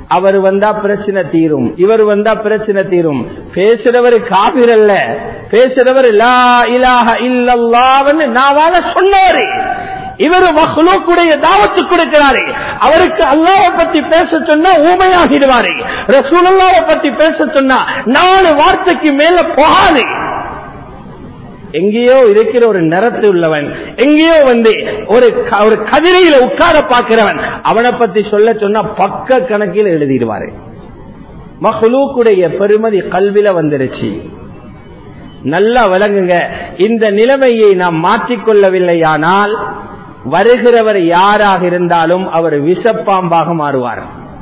அவர் வந்தா பிரச்சனை தீரும் இவர் வந்தா பிரச்சனை தீரும் பேசுறவர் காபிர் அல்ல பேசுறவர் லா இலாஹ இல்லல்லாஹ்னு நாவால சொன்னாரு இவர் மஹ்லூக்குடைய தாவத்து கொடுக்கிறாரு அவருக்கு அல்லாவை பத்தி பேச சொன்னா ஊமையாகிடுவாரு ரசூலுல்லாவை பத்தி பேச சொன்னா நாலு வார்த்தைக்கு மேல போகாது எங்கேயோ இருக்கிற ஒரு நிறத்து உள்ளவன் எங்கேயோ வந்து ஒரு க- ஒரு கதிரையில உட்கார பார்க்கிறவன் அவனை பத்தி சொல்ல சொன்னா பக்க கணக்கில் எழுதிடுவாரு மஹ்லூக்குடைய பெருமதி கல்வில வந்துருச்சு நல்லா விளங்குங்க இந்த நிலைமையை நாம் மாற்றிக்கொள்ளவில்லையானால் வருகிறவர் யாராக இருந்தாலும் அவர் விஷப்பாம்பாக மாறுவார்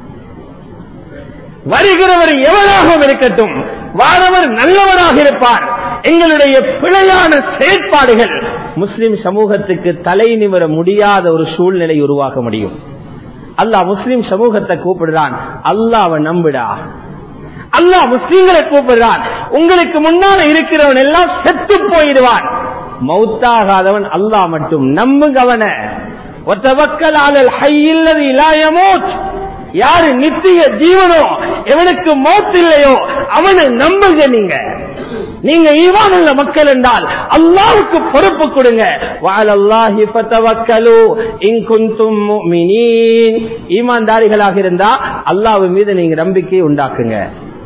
வருகிறவர் எவராகவும் இருக்கட்டும் வாரவர் நல்லவராக இருப்பார் எங்களுடைய பிழையான செயற்பாடுகள் முஸ்லிம் சமூகத்துக்கு தலை நிமிர முடியாத ஒரு சூழ்நிலை உருவாக்க முடியும் அல்லாஹ் முஸ்லிம் சமூகத்தை கூப்பிடுறான் அல்லாவை நம்பிடா அல்லாஹ் முஸ்லீம்களை கூப்பிடுறான் உங்களுக்கு முன்னால இருக்கிறவன் எல்லாம் செத்து போயிடுவான் மௌத்தாகாதவன் அல்லாஹ் மட்டும் நம்புங்க அவன ஒத்தவக்கல் ஆளல் ஹையில்லது இலாயமோச் யாரு நித்திய ஜீவனோ எவனுக்கு மௌத் இல்லையோ அவனை நம்புங்க நீங்க நீங்க ஈவான் உள்ள மக்கள் என்றால் அல்லாவுக்கு பொறுப்பு கொடுங்க வாழல்லாஹி ஃபதவக்கலு இன் குன்தும் முஃமினீன் ஈமான்தாரிகளாக இருந்தா அல்லாஹ் மீது நீங்க நம்பிக்கை உண்டாக்குங்க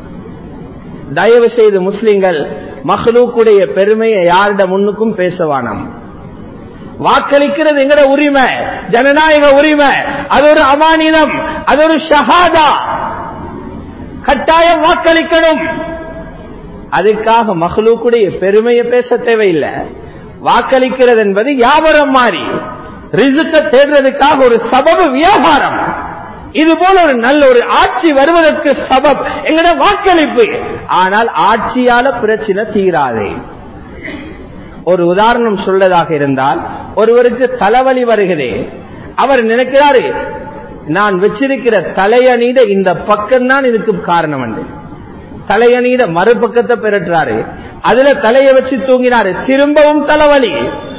தயவு செய்து முஸ்லிம்கள் மஹ்லூக்குடைய பெருமையை யாரிட முன்னுக்கும் பேசவானாம் வாக்களிக்கிறது எங்கட உரிமை ஜனநாயக உரிமை அது ஒரு அமானிதம் அது ஒரு ஷஹாதா கட்டாயம் வாக்களிக்கணும் அதுக்காக மஹ்லூக்குடைய பெருமையை பேச தேவையில்லை வாக்களிக்கிறது என்பது வியாபாரம் மாறி ரிசுக்க தேடுறதுக்காக ஒரு சபபு வியாபாரம் இது போல ஒரு நல்ல ஒரு ஆட்சி வருவதற்கு சபப் எங்கட வாக்களிப்பு ஆனால் ஆட்சியால பிரச்சனை தீராதே ஒரு உதாரணம் சொல்லதாக இருந்தால் ஒருவருக்கு தலைவலி வருகிறே அவர் நினைக்கிறாரு நான் வச்சிருக்கிற தலையணித இந்த பக்கம் தான் இதுக்கு காரணம் என்று தலையணித மறுபக்கத்தை பெறட்டுறாரு அதுல தலைய வச்சு தூங்கினாரு திரும்பவும் தலைவலி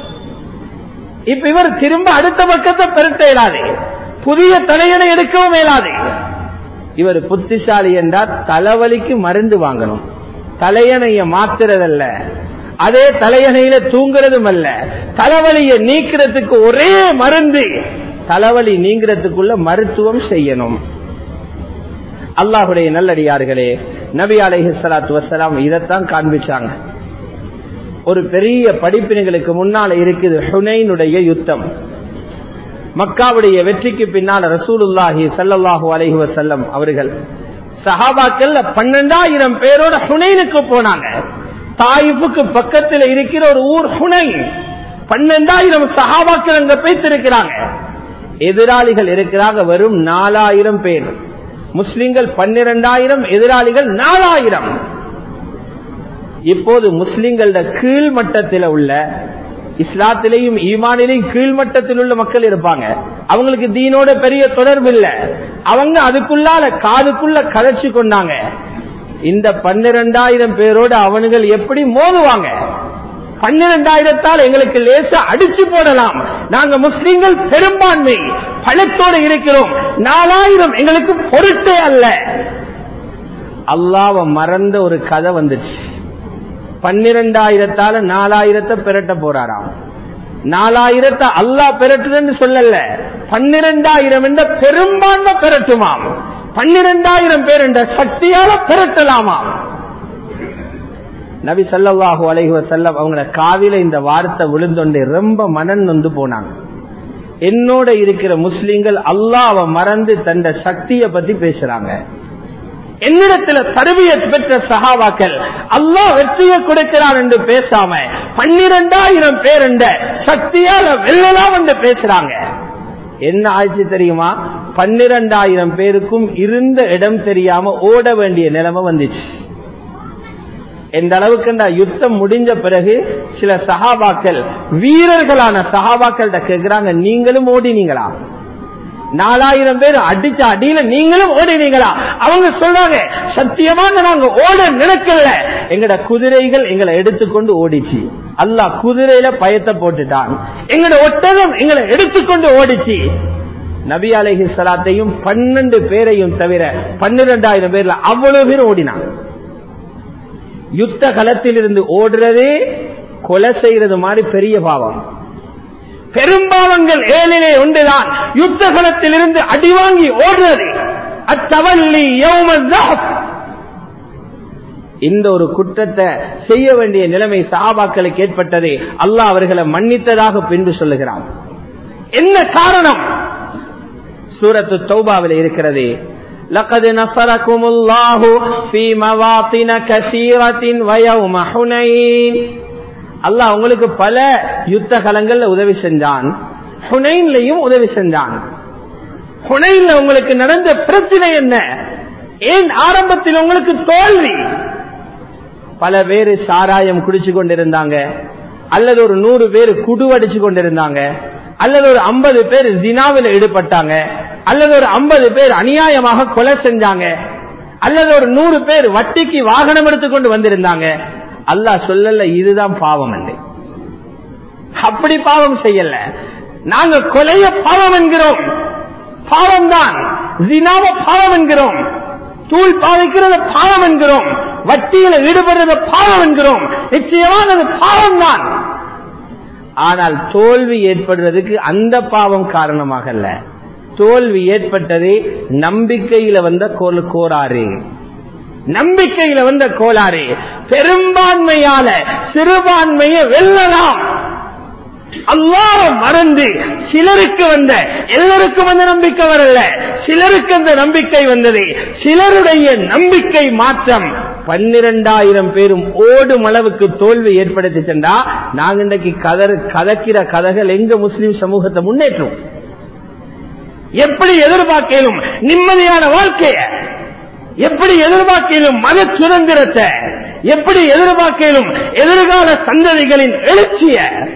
இப்ப இவர் திரும்ப அடுத்த பக்கத்தை பெருட்ட இயலாது புதிய தலையணை எடுக்கவும் இயலாது இவர் புத்திசாலி என்றால் தலைவலிக்கு மருந்து வாங்கணும் தலையணைய மாத்துறதல்ல அதே தலையணையில தூங்குறதும் அல்ல தலைவலியை நீக்கிறதுக்கு ஒரே மருந்து தலைவலி நீங்கிறதுக்குள்ள மருத்துவம் செய்யணும் அல்லாஹுடைய நல்லடியார்களே நபி அலைஹி ஸலாத்து வஸலாம் இதைத்தான் காண்பிச்சாங்க ஒரு பெரிய படிப்பினைகளுக்கு முன்னால இருக்குது ஹுனைனுடைய யுத்தம் மக்காவுடைய வெற்றிக்கு பின்னால் ரசூலுல்லாஹி ஸல்லல்லாஹு அலைஹி வஸல்லம் அவர்கள் சஹாபாக்கள் பன்னெண்டாயிரம் பேரோட ஹுனைனுக்கு போனாங்க தாயிஃபுக்கு பக்கத்தில் இருக்கிற ஒரு ஊர் ஹுனை பன்னெண்டாயிரம் சஹாபாக்கள் அங்க பேசிருக்கிறாங்க எதிராளிகள் இருக்கிறாங்க வெறும் நாலாயிரம் பேர் முஸ்லிம்கள் பன்னிரண்டாயிரம் எதிராளிகள் நாலாயிரம் இப்போது முஸ்லிம்கள கீழ்மட்டத்தில் உள்ள இஸ்லாத்திலையும் ஈமானிலையும் கீழ்மட்டத்தில் உள்ள மக்கள் இருப்பாங்க அவங்களுக்கு தீனோட பெரிய தொடர்பு இல்ல அவங்க அதுக்குள்ளால காதுக்குள்ள கதைச்சு கொண்டாங்க இந்த பன்னிரண்டாயிரம் பேரோட அவனுகள் எப்படி மோதுவாங்க பன்னிரண்டாயிரத்தால் எங்களுக்கு லேசா அடிச்சு போடலாம் நாங்க முஸ்லீம்கள் பெரும்பான்மை பழத்தோடு இருக்கிறோம் நாலாயிரம் எங்களுக்கு பொருட்டே அல்ல அல்லாவ மறந்த ஒரு கதை வந்துச்சு பன்னிரண்டாயிரத்தால நாலாயிரத்தை பெரட்ட போறாராம் நாலாயிரத்தை அல்லா பெரட்டுதுன்னு சொல்லல பன்னிரண்டாயிரம் என்ற பெரும்பான்மை பெரட்டுமாம் பன்னிரண்டாயிரம் பேர் என்ற சக்தியால பெரட்டலாமாம் நபி சல்லாஹூ அலைஹி வசல்லம் அவங்கள காதில இந்த வார்த்தை விழுந்தொண்டு ரொம்ப மனன் நொந்து போனாங்க என்னோட இருக்கிற முஸ்லிம்கள் அல்லாவை மறந்து தந்த சக்தியை பத்தி பேசுறாங்க என்னிடத்துல தருவிய பெற்ற சகாவாக்கள் அல்லாஹ் வெற்றியை கொடுக்கிறான் என்று பேசாம பன்னிரண்டாயிரம் பேர் என்ற சக்தியால வெல்லலாம் என்று பேசுறாங்க என்ன ஆட்சி தெரியுமா பன்னிரண்டாயிரம் பேருக்கும் இருந்த இடம் தெரியாம ஓட வேண்டிய நிலைமை வந்துச்சு எந்த அளவுக்கு யுத்தம் முடிஞ்ச பிறகு சில சகாபாக்கள் வீரர்களான சகாபாக்கள்கிட்ட கேட்கிறாங்க நீங்களும் ஓடினீங்களா நாலாயிரம் பேர் அடிச்ச அடியில நீங்களும் ஓடினீங்களா அவங்க சொல்றாங்க சத்தியமாக நாங்க ஓட நினைக்கல எங்கட குதிரைகள் எங்களை எடுத்துக்கொண்டு ஓடிச்சு அல்லாஹ் குதிரையில பயத்தை போட்டுட்டான் எங்கட ஒட்டகம் எங்களை எடுத்துக்கொண்டு ஓடிச்சு நபி அலஹி சலாத்தையும் பன்னெண்டு பேரையும் தவிர பன்னிரெண்டாயிரம் பேர்ல அவ்வளவு பேர் ஓடினாங்க யுத்த களத்தில் இருந்து ஓடுறதே கொலை செய்யறது மாதிரி பெரிய பாவம் பெரும்பாவங்கள் ஏழிலே ஒன்றுதான் யுத்த களத்தில் இருந்து அடிவாங்கி ஓடுறது அத்தவல்லி இந்த ஒரு குற்றத்தை செய்ய வேண்டிய நிலைமை சஹாபாக்களுக்கு ஏற்பட்டது அல்லாஹ் அவர்களை மன்னித்ததாக பின்பு சொல்லுகிறான் என்ன காரணம் சூரத்து தௌபாவில் இருக்கிறது لقد نصركم الله في مواطن كثيرة ويوم حنين அல்லாஹ் உங்களுக்கு பல யுத்த கலங்கள்ல உதவி செஞ்சான் ஹுனைன்லையும் உதவி செஞ்சான் ஹுனைன்ல உங்களுக்கு நடந்த பிரச்சனை என்ன ஏன் ஆரம்பத்தில் உங்களுக்கு தோல்வி பல பேரு சாராயம் குடிச்சு கொண்டிருந்தாங்க அல்லது ஒரு நூறு பேர் குடுவடிச்சு கொண்டிருந்தாங்க அல்லது ஒரு ஐம்பது பேர் ஜினாவில் ஈடுபட்டாங்க அல்லது ஒரு ஐம்பது பேர் அநியாயமாக கொலை செஞ்சாங்க அல்லது ஒரு நூறு பேர் வட்டிக்கு வாகனம் எடுத்துக்கொண்டு வந்திருந்தாங்க அல்லாஹ் சொல்லல இதுதான் பாவம் என்று அப்படி பாவம் செய்யல நாங்க கொலைய பாவம் என்கிறோம் பாவம் தான் ஜினாவ பாவம் என்கிறோம் தூள் பாவிக்கிறத பாவம் என்கிறோம் வட்டியில ஈடுபடுறத பாவம் என்கிறோம் நிச்சயமானது பாவம் தான் ஆனால் தோல்வி ஏற்படுறதுக்கு அந்த பாவம் காரணமாக அல்ல தோல்வி ஏற்பட்டது நம்பிக்கையில வந்த கோல் கோராறு நம்பிக்கையில வந்த கோளாறு பெரும்பான்மையால சிறுபான்மையை வெல்லலாம் அல்லாத மறந்து சிலருக்கு வந்த எல்லாருக்கும் அந்த நம்பிக்கை வரல சிலருக்கு அந்த நம்பிக்கை வந்தது சிலருடைய நம்பிக்கை மாற்றம் பன்னிரண்டாயிரம் பேரும் ஓடும் அளவுக்கு தோல்வி ஏற்படுத்தி சென்றா நாங்க இன்றைக்கு கதறு கதக்கிற கதைகள் எங்க முஸ்லிம் சமூகத்தை முன்னேற்றும் எப்படி எதிர்பார்க்கலும் நிம்மதியான வாழ்க்கைய எப்படி எதிர்பார்க்கலும் மத சுதந்திரத்தை எப்படி எதிர்பார்க்கலும் எதிர்கால சந்ததிகளின் எழுச்சிய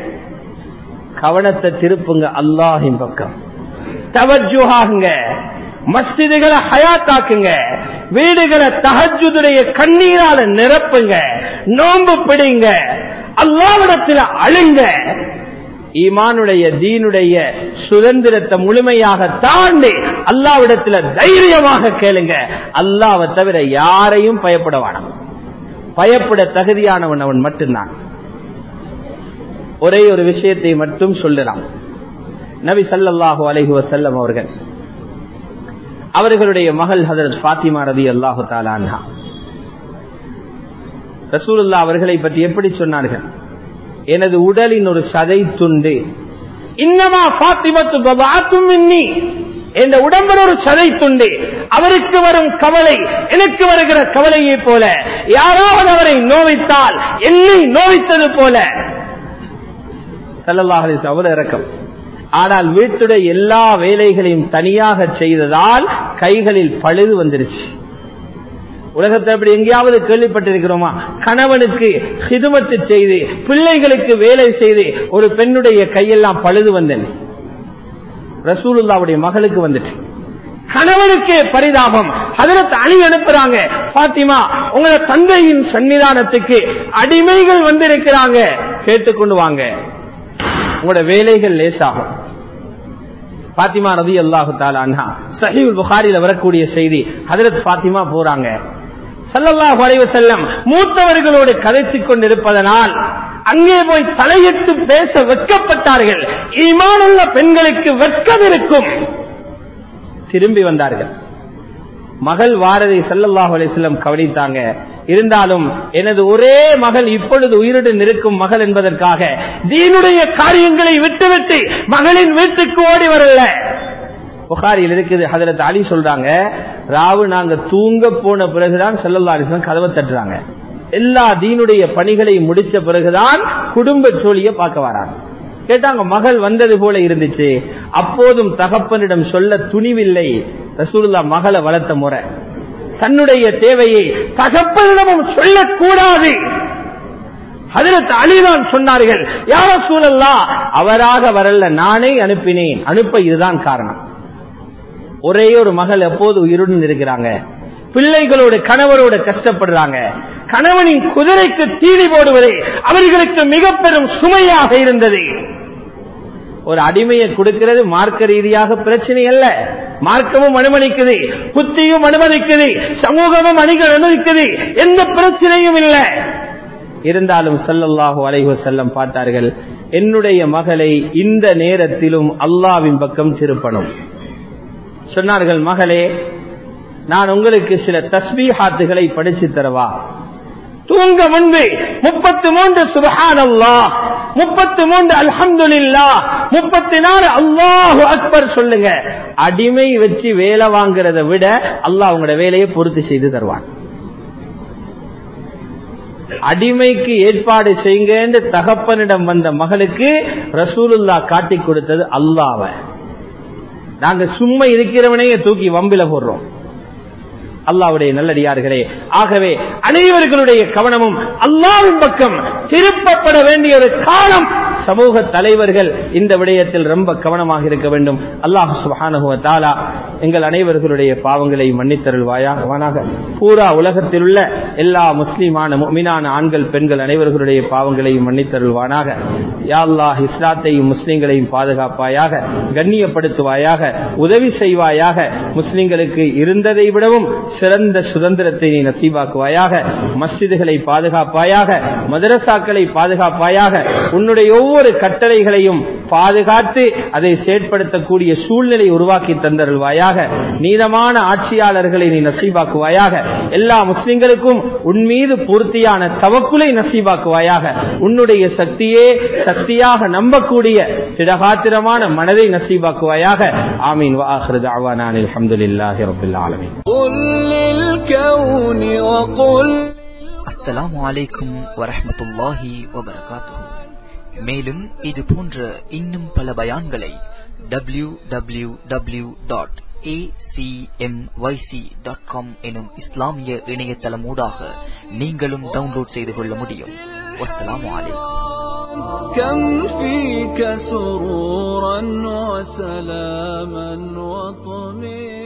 கவனத்தை திருப்புங்க அல்லாஹின் பக்கம் தவஜுகாங்க மஸ்திதுகளை ஹயாத்தாக்குங்க வீடுகளை தகஜுடைய கண்ணீரால நிரப்புங்க நோன்பு பிடிங்க அல்லாவிடத்தில் அழுங்க ஈமானுடைய தீனுடைய சுதந்திரத்தை முழுமையாக தாண்டி அல்லாவிடத்துல தைரியமாக கேளுங்க அல்லாவை தவிர யாரையும் பயப்பட வேணாம் பயப்பட தகுதியானவன் அவன் மட்டும்தான் ஒரே ஒரு விஷயத்தை மட்டும் சொல்லலாம் நபி சல்லாஹூ அலஹி வசல்லம் அவர்கள் அவர்களுடைய மகள் ஹதரத் பாத்திமா ரதி அல்லாஹு தாலான்ஹா ரசூலுல்லா அவர்களை பற்றி எப்படி சொன்னார்கள் எனது உடலின் ஒரு சதை துண்டு இன்னமா பாத்திமத்து பபாத்தும் இன்னி என்ற உடம்பில் ஒரு சதை துண்டு அவருக்கு வரும் கவலை எனக்கு வருகிற கவலையை போல யாராவது அவரை நோவித்தால் என்னை நோவித்தது போல சல்லல்லாஹ் அவர் இறக்கம் ஆனால் வீட்டுடைய எல்லா வேலைகளையும் தனியாக செய்ததால் கைகளில் பழுது வந்துருச்சு உலகத்தை அப்படி எங்கேயாவது கேள்விப்பட்டிருக்கிறோமா கணவனுக்கு ஹிதுமத்து செய்து பிள்ளைகளுக்கு வேலை செய்து ஒரு பெண்ணுடைய கையெல்லாம் பழுது வந்தேன் ரசூலுல்லாவுடைய மகளுக்கு வந்துட்டு கணவனுக்கே பரிதாபம் அதற்கு அணி அனுப்புறாங்க பாத்திமா உங்களோட தந்தையின் சன்னிதானத்துக்கு அடிமைகள் வந்திருக்கிறாங்க கேட்டுக்கொண்டு வாங்க உங்களோட வேலைகள் லேசாகும் பாத்திமா ரதி அல்லாஹு தாலா சஹீல் புகாரில வரக்கூடிய செய்தி ஹதரத் பாத்திமா போறாங்க சல்லல்லாஹு அலைவ செல்லம் மூத்தவர்களோடு கதைத்துக் கொண்டிருப்பதனால் அங்கே போய் தலையிட்டு பேச வெட்கப்பட்டார்கள் ஈமானுள்ள பெண்களுக்கு வெட்கம் இருக்கும் திரும்பி வந்தார்கள் மகள் வாரதை சல்லல்லாஹு அலிஸ்லம் கவனித்தாங்க இருந்தாலும் எனது ஒரே மகள் இப்பொழுது உயிருடன் இருக்கும் மகள் என்பதற்காக தீனுடைய காரியங்களை விட்டுவிட்டு மகளின் வீட்டுக்கு ஓடி வரல புகாரில் இருக்குது ஹதரத் அலி சொல்றாங்க ராவு நாங்க தூங்க போன பிறகுதான் செல்லல்லா அலிஸ்லாம் கதவை தட்டுறாங்க எல்லா தீனுடைய பணிகளை முடிச்ச பிறகுதான் குடும்ப சோழிய பார்க்க வராங்க கேட்டாங்க மகள் வந்தது போல இருந்துச்சு அப்போதும் தகப்பனிடம் சொல்ல துணிவில்லை ரசூலுல்லா மகளை வளர்த்த முறை தன்னுடைய தேவையை தகப்பனிடமும் சொல்லக்கூடாது அதில் அலிதான் சொன்னார்கள் யார சூழல்லா அவராக வரல நானே அனுப்பினேன் அனுப்ப இதுதான் காரணம் ஒரே ஒரு மகள் எப்போது உயிருடன் இருக்கிறாங்க பிள்ளைகளோடு கணவரோடு கஷ்டப்படுறாங்க கணவனின் குதிரைக்கு தீனி போடுவதே அவர்களுக்கு மிக பெரும் சுமையாக இருந்தது ஒரு அடிமையை கொடுக்கிறது மார்க்க ரீதியாக பிரச்சனை அல்ல மார்க்கமும் அனுமதிக்குது புத்தியும் அனுமதிக்குது சமூகமும் அணிகள் அனுமதிக்குது எந்த பிரச்சனையும் இல்லை இருந்தாலும் சல்லல்லாஹு அலைஹு செல்லம் பார்த்தார்கள் என்னுடைய மகளை இந்த நேரத்திலும் அல்லாவின் பக்கம் திருப்பணும் சொன்னார்கள் மகளே நான் உங்களுக்கு சில தஸ்பீஹாத்துகளை படிச்சு தரவா தூங்க முன்பு முப்பத்தி மூன்று சுபஹான் அல்லா முப்பத்தி மூன்று அல்ஹம்துல்லா முப்பத்தி நாலு அல்லாஹு அக்பர் சொல்லுங்க அடிமை வச்சு வேலை வாங்குறத விட அல்லாஹ் உங்களோட வேலையை பொறுத்து செய்து தருவான் அடிமைக்கு ஏற்பாடு செய்யுங்க தகப்பனிடம் வந்த மகளுக்கு ரசூலுல்லா காட்டி கொடுத்தது அல்லாவ நாங்க சும்மா இருக்கிறவனையே தூக்கி வம்பில போடுறோம் அல்லாவுடைய நல்லடியார்களே ஆகவே அனைவர்களுடைய கவனமும் அல்லாவின் பக்கம் திருப்பப்பட வேண்டிய ஒரு காலம் சமூக தலைவர்கள் இந்த விடயத்தில் ரொம்ப கவனமாக இருக்க வேண்டும் அல்லாஹ் சுபானுவ தாலா எங்கள் அனைவர்களுடைய பாவங்களை மன்னித்தருள்வாயாக பூரா உலகத்தில் உள்ள எல்லா முஸ்லிமான மீனான ஆண்கள் பெண்கள் அனைவர்களுடைய பாவங்களையும் மன்னித்தருள்வானாக யாழ்லாஹ் இஸ்லாத்தையும் முஸ்லிம்களையும் பாதுகாப்பாயாக கண்ணியப்படுத்துவாயாக உதவி செய்வாயாக முஸ்லிம்களுக்கு இருந்ததை விடவும் சிறந்த சுதந்திரத்தை நீ நசீவாக்குவாயாக மஸ்ஜிதுகளை பாதுகாப்பாயாக மதரசாக்களை பாதுகாப்பாயாக உன்னுடைய ஒவ்வொரு கட்டளைகளையும் பாதுகாத்து அதை செயற்படுத்தக்கூடிய சூழ்நிலை உருவாக்கி தந்தருள்வாயாக நீதமான ஆட்சியாளர்களை நீ நசீவாக்குவாயாக எல்லா முஸ்லிம்களுக்கும் உன் மீது பூர்த்தியான தவக்குலை நசீவாக்குவாயாக உன்னுடைய சக்தியே சக்தியாக நம்பக்கூடிய திடகாத்திரமான மனதை நசீவாக்குவாயாக ஆமீன் வாஹிருது அவானான் அல்ஹம்துலில்லாஹி ரப்பில் ஆலமீன் அஸ்ஸலாமு அலைக்கும் வரஹ்மத்துல்லாஹி வபரகாத்துஹு மேலும் இது போன்ற இன்னும் பல பயான்களை W W W dot acmyc.com எனும் இஸ்லாமிய இணையதளம் ஊடாக நீங்களும் டவுன்லோட் செய்து கொள்ள முடியும் வஸ்ஸலாமு அலைக்கும் كم فيك سرورا وسلاما وطمئنا